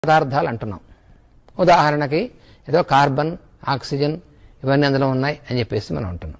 పదార్థాలు అంటున్నాం ఉదాహరణకి ఏదో కార్బన్ ఆక్సిజన్ ఇవన్నీ అందులో ఉన్నాయి అని చెప్పేసి మనం అంటున్నాం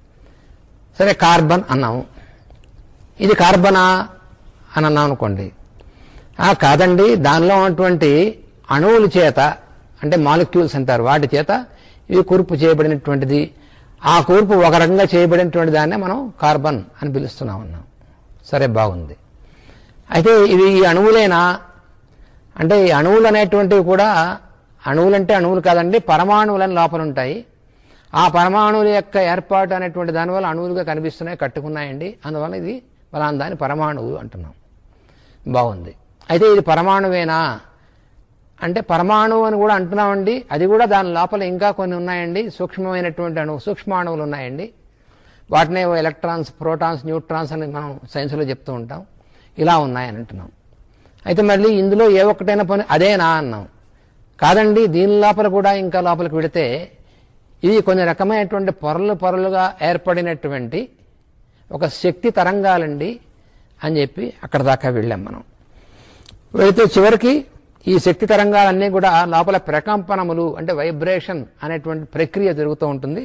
సరే కార్బన్ అన్నాము ఇది కార్బనా అని అన్నాం అనుకోండి ఆ కాదండి దానిలో ఉన్నటువంటి అణువుల చేత అంటే మాలిక్యూల్స్ అంటారు వాటి చేత ఇవి కూర్పు చేయబడినటువంటిది ఆ కూర్పు ఒక రకంగా చేయబడినటువంటి దాన్నే మనం కార్బన్ అని పిలుస్తున్నాం అన్నాం సరే బాగుంది అయితే ఇవి ఈ అణువులేనా అంటే ఈ అణువులు అనేటువంటివి కూడా అణువులంటే అణువులు కాదండి పరమాణువులని లోపల ఉంటాయి ఆ పరమాణువుల యొక్క ఏర్పాటు అనేటువంటి దానివల్ల అణువులుగా కనిపిస్తున్నాయి కట్టుకున్నాయండి అందువల్ల ఇది ఫలానా దాని పరమాణువు అంటున్నాం బాగుంది అయితే ఇది పరమాణువేనా అంటే పరమాణువు అని కూడా అంటున్నామండి అది కూడా దాని లోపల ఇంకా కొన్ని ఉన్నాయండి సూక్ష్మమైనటువంటి అణువు సూక్ష్మాణువులు ఉన్నాయండి వాటినే ఎలక్ట్రాన్స్ ప్రోటాన్స్ న్యూట్రాన్స్ అని మనం సైన్స్లో చెప్తూ ఉంటాం ఇలా ఉన్నాయని అంటున్నాం అయితే మళ్ళీ ఇందులో ఏ ఒక్కటైనా పని అదేనా అన్నాం కాదండి దీని లోపల కూడా ఇంకా లోపలికి వెడితే ఇవి కొన్ని రకమైనటువంటి పొరలు పొరలుగా ఏర్పడినటువంటి ఒక శక్తి తరంగాలండి అని చెప్పి అక్కడ దాకా వెళ్ళాం మనం వెళితే చివరికి ఈ శక్తి తరంగాలన్నీ కూడా లోపల ప్రకంపనములు అంటే వైబ్రేషన్ అనేటువంటి ప్రక్రియ జరుగుతూ ఉంటుంది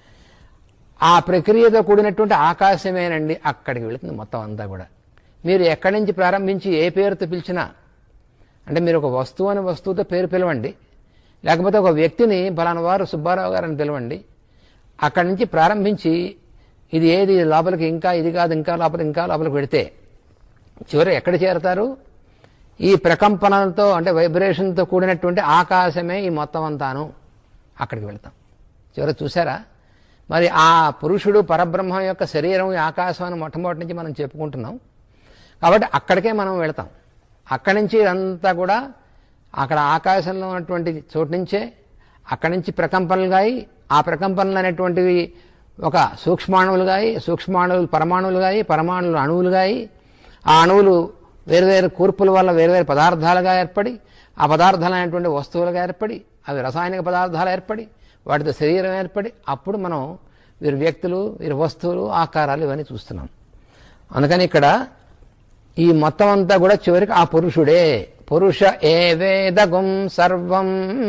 ఆ ప్రక్రియతో కూడినటువంటి ఆకాశమేనండి అక్కడికి వెళుతుంది మొత్తం అంతా కూడా మీరు ఎక్కడి నుంచి ప్రారంభించి ఏ పేరుతో పిలిచినా అంటే మీరు ఒక వస్తువు అని వస్తువుతో పేరు పిలవండి లేకపోతే ఒక వ్యక్తిని బలాన వారు సుబ్బారావు గారు అని పిలవండి అక్కడి నుంచి ప్రారంభించి ఇది ఏది లోపలికి ఇంకా ఇది కాదు ఇంకా లోపల ఇంకా లోపలికి పెడితే చివరి ఎక్కడ చేరతారు ఈ ప్రకంపనలతో అంటే వైబ్రేషన్తో కూడినటువంటి ఆకాశమే ఈ మొత్తం అంతాను అక్కడికి వెళ్తాం చివరి చూసారా మరి ఆ పురుషుడు పరబ్రహ్మం యొక్క శరీరం ఈ ఆకాశం అని మొట్టమొదటి నుంచి మనం చెప్పుకుంటున్నాం కాబట్టి అక్కడికే మనం వెళతాం అక్కడి నుంచి ఇదంతా కూడా అక్కడ ఆకాశంలో ఉన్నటువంటి చోటు నుంచే అక్కడి నుంచి ప్రకంపనలుగాయి ఆ ప్రకంపనలు అనేటువంటివి ఒక సూక్ష్మాణువులుగాయి సూక్ష్మాణువులు పరమాణువులుగాయి పరమాణువులు అణువులుగాయి ఆ అణువులు వేరువేరు కూర్పుల వల్ల వేరువేరు పదార్థాలుగా ఏర్పడి ఆ పదార్థాలు అనేటువంటి వస్తువులుగా ఏర్పడి అవి రసాయనిక పదార్థాలు ఏర్పడి వాటితో శరీరం ఏర్పడి అప్పుడు మనం వీరు వ్యక్తులు వీరి వస్తువులు ఆకారాలు ఇవన్నీ చూస్తున్నాం అందుకని ఇక్కడ ఈ మొత్తం అంతా కూడా చివరికి ఆ పురుషుడే పురుష ఏ వేదగుం సర్వం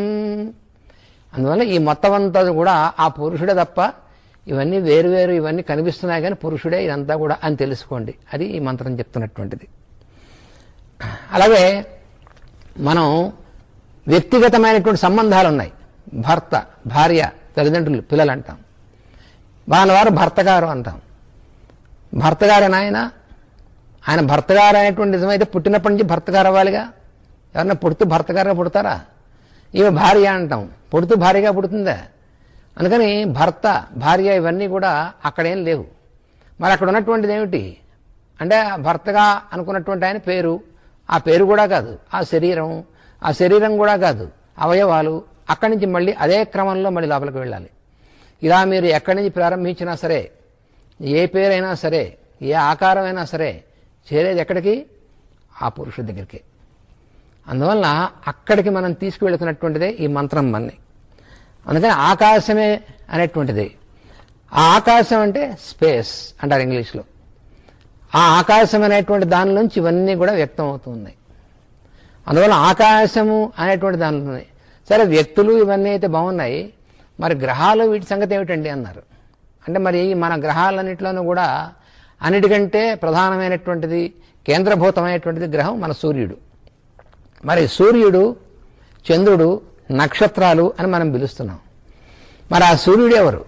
అందువల్ల ఈ మొత్తం అంతా కూడా ఆ పురుషుడే తప్ప ఇవన్నీ వేరువేరు ఇవన్నీ కనిపిస్తున్నాయి కానీ పురుషుడే ఇదంతా కూడా అని తెలుసుకోండి అది ఈ మంత్రం చెప్తున్నటువంటిది అలాగే మనం వ్యక్తిగతమైనటువంటి సంబంధాలు ఉన్నాయి భర్త భార్య తల్లిదండ్రులు పిల్లలు అంటాం వాళ్ళ వారు భర్తగారు అంటాం భర్తగారే నాయన ఆయన భర్తగారు అనేటువంటి నిజమైతే పుట్టినప్పటి నుంచి భర్తగారు అవ్వాలిగా ఎవరన్నా పుడుతూ భర్తగారుగా పుడతారా ఈమె భార్య అంటాం పుడుతూ భార్యగా పుడుతుందా అందుకని భర్త భార్య ఇవన్నీ కూడా అక్కడేం లేవు మరి అక్కడ ఉన్నటువంటిది ఏమిటి అంటే ఆ భర్తగా అనుకున్నటువంటి ఆయన పేరు ఆ పేరు కూడా కాదు ఆ శరీరం ఆ శరీరం కూడా కాదు అవయవాలు అక్కడి నుంచి మళ్ళీ అదే క్రమంలో మళ్ళీ లోపలికి వెళ్ళాలి ఇలా మీరు ఎక్కడి నుంచి ప్రారంభించినా సరే ఏ పేరైనా సరే ఏ ఆకారమైనా సరే చేరేది ఎక్కడికి ఆ పురుషుడి దగ్గరికి అందువల్ల అక్కడికి మనం తీసుకువెళుతున్నటువంటిదే ఈ మంత్రం మన్ని అందుకని ఆకాశమే అనేటువంటిది ఆ ఆకాశం అంటే స్పేస్ అంటారు ఇంగ్లీష్లో ఆ ఆకాశం అనేటువంటి దాని నుంచి ఇవన్నీ కూడా వ్యక్తం అవుతున్నాయి అందువల్ల ఆకాశము అనేటువంటి దానిలో ఉన్నాయి సరే వ్యక్తులు ఇవన్నీ అయితే బాగున్నాయి మరి గ్రహాలు వీటి సంగతి ఏమిటండి అన్నారు అంటే మరి ఈ మన గ్రహాలన్నింటిలోనూ కూడా అన్నిటికంటే ప్రధానమైనటువంటిది కేంద్రభూతమైనటువంటిది గ్రహం మన సూర్యుడు మరి సూర్యుడు చంద్రుడు నక్షత్రాలు అని మనం పిలుస్తున్నాం మరి ఆ సూర్యుడు ఎవరు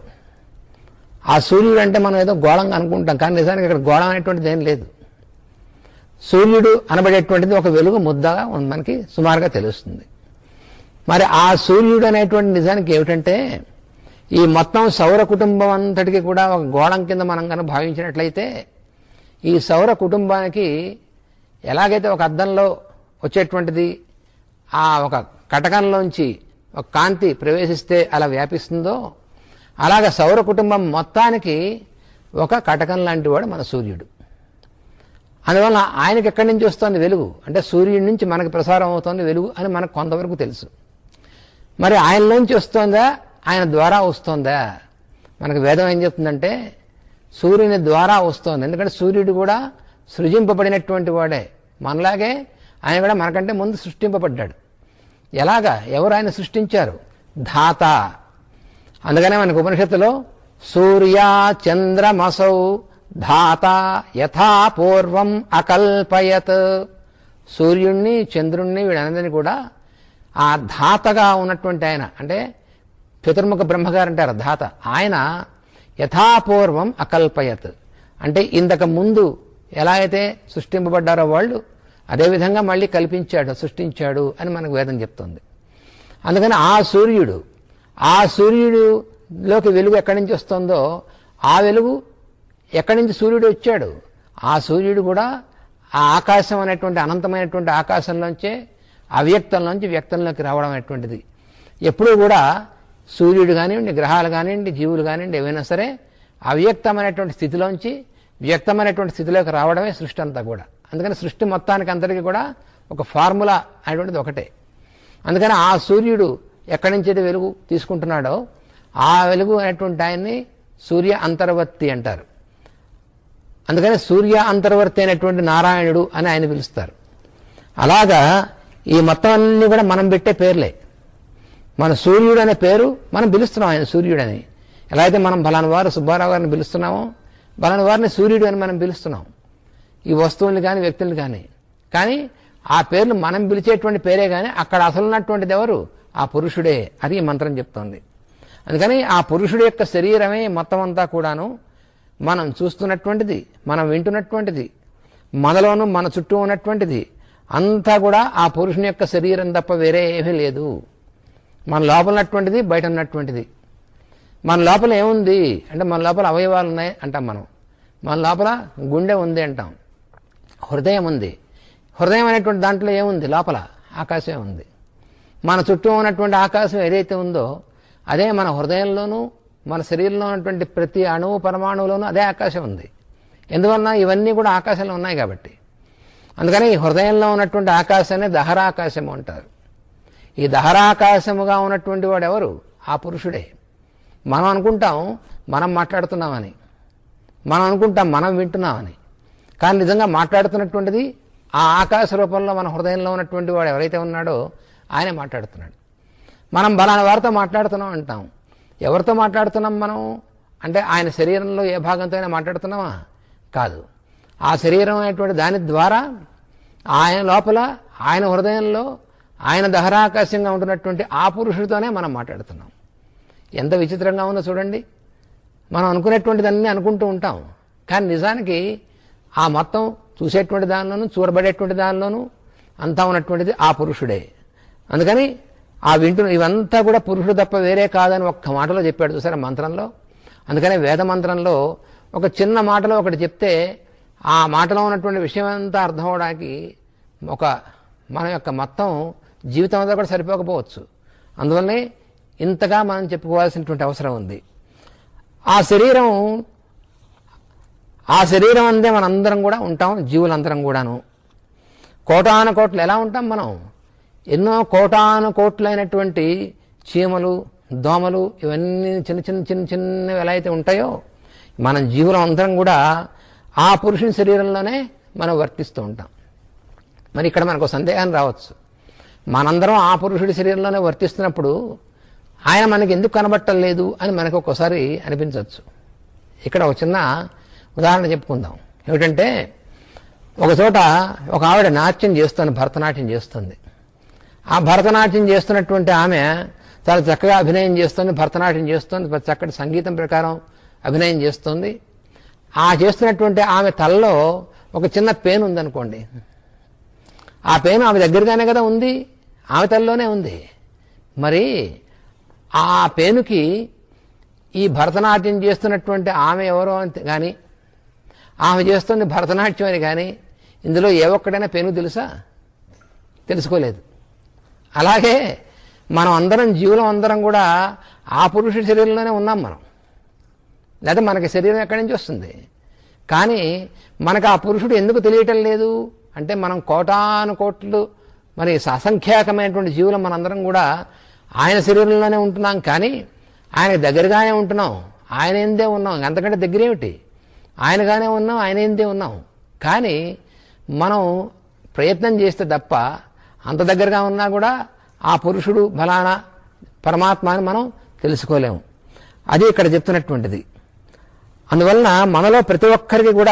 ఆ సూర్యుడు అంటే మనం ఏదో గోళంగా అనుకుంటాం కానీ నిజానికి ఇక్కడ గోళం అనేటువంటిది ఏం లేదు సూర్యుడు అనబడేటువంటిది ఒక వెలుగు ముద్దగా మనకి సుమారుగా తెలుస్తుంది మరి ఆ సూర్యుడు అనేటువంటి నిజానికి ఏమిటంటే ఈ మొత్తం సౌర కుటుంబం అంతటికి కూడా ఒక గోళం కింద మనం కనుక భావించినట్లయితే ఈ సౌర కుటుంబానికి ఎలాగైతే ఒక అద్దంలో వచ్చేటువంటిది ఆ ఒక కటకంలోంచి ఒక కాంతి ప్రవేశిస్తే అలా వ్యాపిస్తుందో అలాగ సౌర కుటుంబం మొత్తానికి ఒక కటకం లాంటి వాడు మన సూర్యుడు అందువల్ల ఆయనకి ఎక్కడి నుంచి వస్తుంది వెలుగు అంటే సూర్యుడి నుంచి మనకు ప్రసారం అవుతుంది వెలుగు అని మనకు కొంతవరకు తెలుసు మరి ఆయనలోంచి వస్తుందా ఆయన ద్వారా వస్తుందా మనకు వేదం ఏం చెప్తుందంటే సూర్యుని ద్వారా వస్తోంది ఎందుకంటే సూర్యుడు కూడా సృజింపబడినటువంటి వాడే మనలాగే ఆయన కూడా మనకంటే ముందు సృష్టింపబడ్డాడు ఎలాగా ఎవరు ఆయన సృష్టించారు ధాత అందుకనే మనకు ఉపనిషత్తులో సూర్య చంద్రమసౌ ధాత యథా పూర్వం అకల్పయత్ సూర్యుణ్ణి చంద్రుణ్ణి వీళ్ళందరినీ కూడా ఆ ధాతగా ఉన్నటువంటి ఆయన అంటే చతుర్ముఖ బ్రహ్మగారు అంటారు ధాత ఆయన యథాపూర్వం అకల్పయత్ అంటే ఇంతకు ముందు ఎలా అయితే సృష్టింపబడ్డారో వాళ్ళు అదేవిధంగా మళ్ళీ కల్పించాడు సృష్టించాడు అని మనకు వేదం చెప్తుంది అందుకని ఆ సూర్యుడు ఆ సూర్యుడిలోకి వెలుగు ఎక్కడి నుంచి వస్తుందో ఆ వెలుగు ఎక్కడి నుంచి సూర్యుడు వచ్చాడు ఆ సూర్యుడు కూడా ఆ ఆకాశం అనేటువంటి అనంతమైనటువంటి ఆకాశంలోంచే అవ్యక్తంలోంచి వ్యక్తంలోకి రావడం అనేటువంటిది ఎప్పుడూ కూడా సూర్యుడు కానివ్వండి గ్రహాలు కానివ్వండి జీవులు కానివ్వండి ఏవైనా సరే అవ్యక్తమైనటువంటి స్థితిలోంచి వ్యక్తమైనటువంటి స్థితిలోకి రావడమే సృష్టి అంతా కూడా అందుకని సృష్టి మొత్తానికి అందరికీ కూడా ఒక ఫార్ములా అనేటువంటిది ఒకటే అందుకని ఆ సూర్యుడు ఎక్కడి నుంచి అయితే వెలుగు తీసుకుంటున్నాడో ఆ వెలుగు అనేటువంటి ఆయన్ని సూర్య అంతర్వర్తి అంటారు అందుకని సూర్య అంతర్వర్తి అయినటువంటి నారాయణుడు అని ఆయన పిలుస్తారు అలాగా ఈ మొత్తం అన్ని కూడా మనం పెట్టే పేర్లే మన సూర్యుడు అనే పేరు మనం పిలుస్తున్నాం ఆయన సూర్యుడని ఎలా అయితే మనం బలాని వారు సుబ్బారావు గారిని పిలుస్తున్నామో బలాని వారిని సూర్యుడు అని మనం పిలుస్తున్నాం ఈ వస్తువుల్ని కానీ వ్యక్తుల్ని కానీ కానీ ఆ పేర్లు మనం పిలిచేటువంటి పేరే కానీ అక్కడ అసలు ఉన్నటువంటిది ఎవరు ఆ పురుషుడే అది ఈ మంత్రం చెప్తోంది అందుకని ఆ పురుషుడి యొక్క శరీరమే మొత్తం అంతా కూడాను మనం చూస్తున్నటువంటిది మనం వింటున్నటువంటిది మనలోను మన చుట్టూ ఉన్నటువంటిది అంతా కూడా ఆ పురుషుని యొక్క శరీరం తప్ప వేరే ఏమీ లేదు మన లోపల ఉన్నటువంటిది బయట ఉన్నటువంటిది మన లోపల ఏముంది అంటే మన లోపల అవయవాలు ఉన్నాయి అంటాం మనం మన లోపల గుండె ఉంది అంటాం హృదయం ఉంది హృదయం అనేటువంటి దాంట్లో ఏముంది లోపల ఆకాశం ఉంది మన చుట్టూ ఉన్నటువంటి ఆకాశం ఏదైతే ఉందో అదే మన హృదయంలోనూ మన శరీరంలో ఉన్నటువంటి ప్రతి అణువు పరమాణువులోనూ అదే ఆకాశం ఉంది ఎందువలన ఇవన్నీ కూడా ఆకాశంలో ఉన్నాయి కాబట్టి అందుకని ఈ హృదయంలో ఉన్నటువంటి ఆకాశాన్ని దహరాకాశము అంటారు ఈ దహరాకాశముగా ఉన్నటువంటి వాడు ఎవరు ఆ పురుషుడే మనం అనుకుంటాం మనం మాట్లాడుతున్నామని మనం అనుకుంటాం మనం వింటున్నామని కానీ నిజంగా మాట్లాడుతున్నటువంటిది ఆ ఆకాశ రూపంలో మన హృదయంలో ఉన్నటువంటి వాడు ఎవరైతే ఉన్నాడో ఆయనే మాట్లాడుతున్నాడు మనం బలానా వారితో మాట్లాడుతున్నాం అంటాం ఎవరితో మాట్లాడుతున్నాం మనం అంటే ఆయన శరీరంలో ఏ భాగంతో అయినా మాట్లాడుతున్నామా కాదు ఆ శరీరం అనేటువంటి దాని ద్వారా ఆయన లోపల ఆయన హృదయంలో ఆయన దహరాకాశంగా ఉంటున్నటువంటి ఆ పురుషుడితోనే మనం మాట్లాడుతున్నాం ఎంత విచిత్రంగా ఉందో చూడండి మనం అనుకునేటువంటిదన్నీ అనుకుంటూ ఉంటాం కానీ నిజానికి ఆ మొత్తం చూసేటువంటి దానిలోనూ చూడబడేటువంటి దానిలోనూ అంతా ఉన్నటువంటిది ఆ పురుషుడే అందుకని ఆ వింటున్న ఇవంతా కూడా పురుషుడు తప్ప వేరే కాదని ఒక్క మాటలో చెప్పాడు చూసారా మంత్రంలో అందుకనే వేద మంత్రంలో ఒక చిన్న మాటలో ఒకటి చెప్తే ఆ మాటలో ఉన్నటువంటి విషయం అంతా అర్థం అవడానికి ఒక మన యొక్క మొత్తం జీవితం అంతా కూడా సరిపోకపోవచ్చు అందువల్లనే ఇంతగా మనం చెప్పుకోవాల్సినటువంటి అవసరం ఉంది ఆ శరీరం ఆ శరీరం అందే మనందరం కూడా ఉంటాం జీవులందరం కూడాను కోటాను కోట్లు ఎలా ఉంటాం మనం ఎన్నో కోటాను కోట్లైనటువంటి చీమలు దోమలు ఇవన్నీ చిన్న చిన్న చిన్న చిన్నవి ఎలా అయితే ఉంటాయో మనం జీవులం అందరం కూడా ఆ పురుషుని శరీరంలోనే మనం వర్తిస్తూ ఉంటాం మరి ఇక్కడ మనకు సందేహం రావచ్చు మనందరం ఆ పురుషుడి శరీరంలోనే వర్తిస్తున్నప్పుడు ఆయన మనకి ఎందుకు కనబట్టలేదు అని మనకు ఒక్కోసారి అనిపించవచ్చు ఇక్కడ ఒక చిన్న ఉదాహరణ చెప్పుకుందాం ఏమిటంటే ఒక చోట ఒక ఆవిడ నాట్యం చేస్తుంది భరతనాట్యం చేస్తుంది ఆ భరతనాట్యం చేస్తున్నటువంటి ఆమె చాలా చక్కగా అభినయం చేస్తుంది భరతనాట్యం చేస్తుంది చక్కటి సంగీతం ప్రకారం అభినయం చేస్తుంది ఆ చేస్తున్నటువంటి ఆమె తలలో ఒక చిన్న పేను ఉందనుకోండి ఆ పేను ఆమె దగ్గరగానే కదా ఉంది ఆమె తలలోనే ఉంది మరి ఆ పేనుకి ఈ భరతనాట్యం చేస్తున్నటువంటి ఆమె ఎవరో అని కానీ ఆమె చేస్తుంది భరతనాట్యం అని కానీ ఇందులో ఏ ఒక్కడైనా పేను తెలుసా తెలుసుకోలేదు అలాగే మనం అందరం జీవులం అందరం కూడా ఆ పురుషుడి శరీరంలోనే ఉన్నాం మనం లేదా మనకి శరీరం ఎక్కడి నుంచి వస్తుంది కానీ మనకు ఆ పురుషుడు ఎందుకు తెలియటం లేదు అంటే మనం కోటాను కోట్లు మరి అసంఖ్యాకమైనటువంటి జీవులం మనందరం కూడా ఆయన శరీరంలోనే ఉంటున్నాం కానీ ఆయనకు దగ్గరగానే ఉంటున్నాం ఆయన ఏందే ఉన్నాం అంతకంటే దగ్గరేమిటి ఆయనగానే ఉన్నాం ఆయన ఏందే ఉన్నాం కానీ మనం ప్రయత్నం చేస్తే తప్ప అంత దగ్గరగా ఉన్నా కూడా ఆ పురుషుడు బలానా పరమాత్మ అని మనం తెలుసుకోలేము అది ఇక్కడ చెప్తున్నటువంటిది అందువలన మనలో ప్రతి ఒక్కరికి కూడా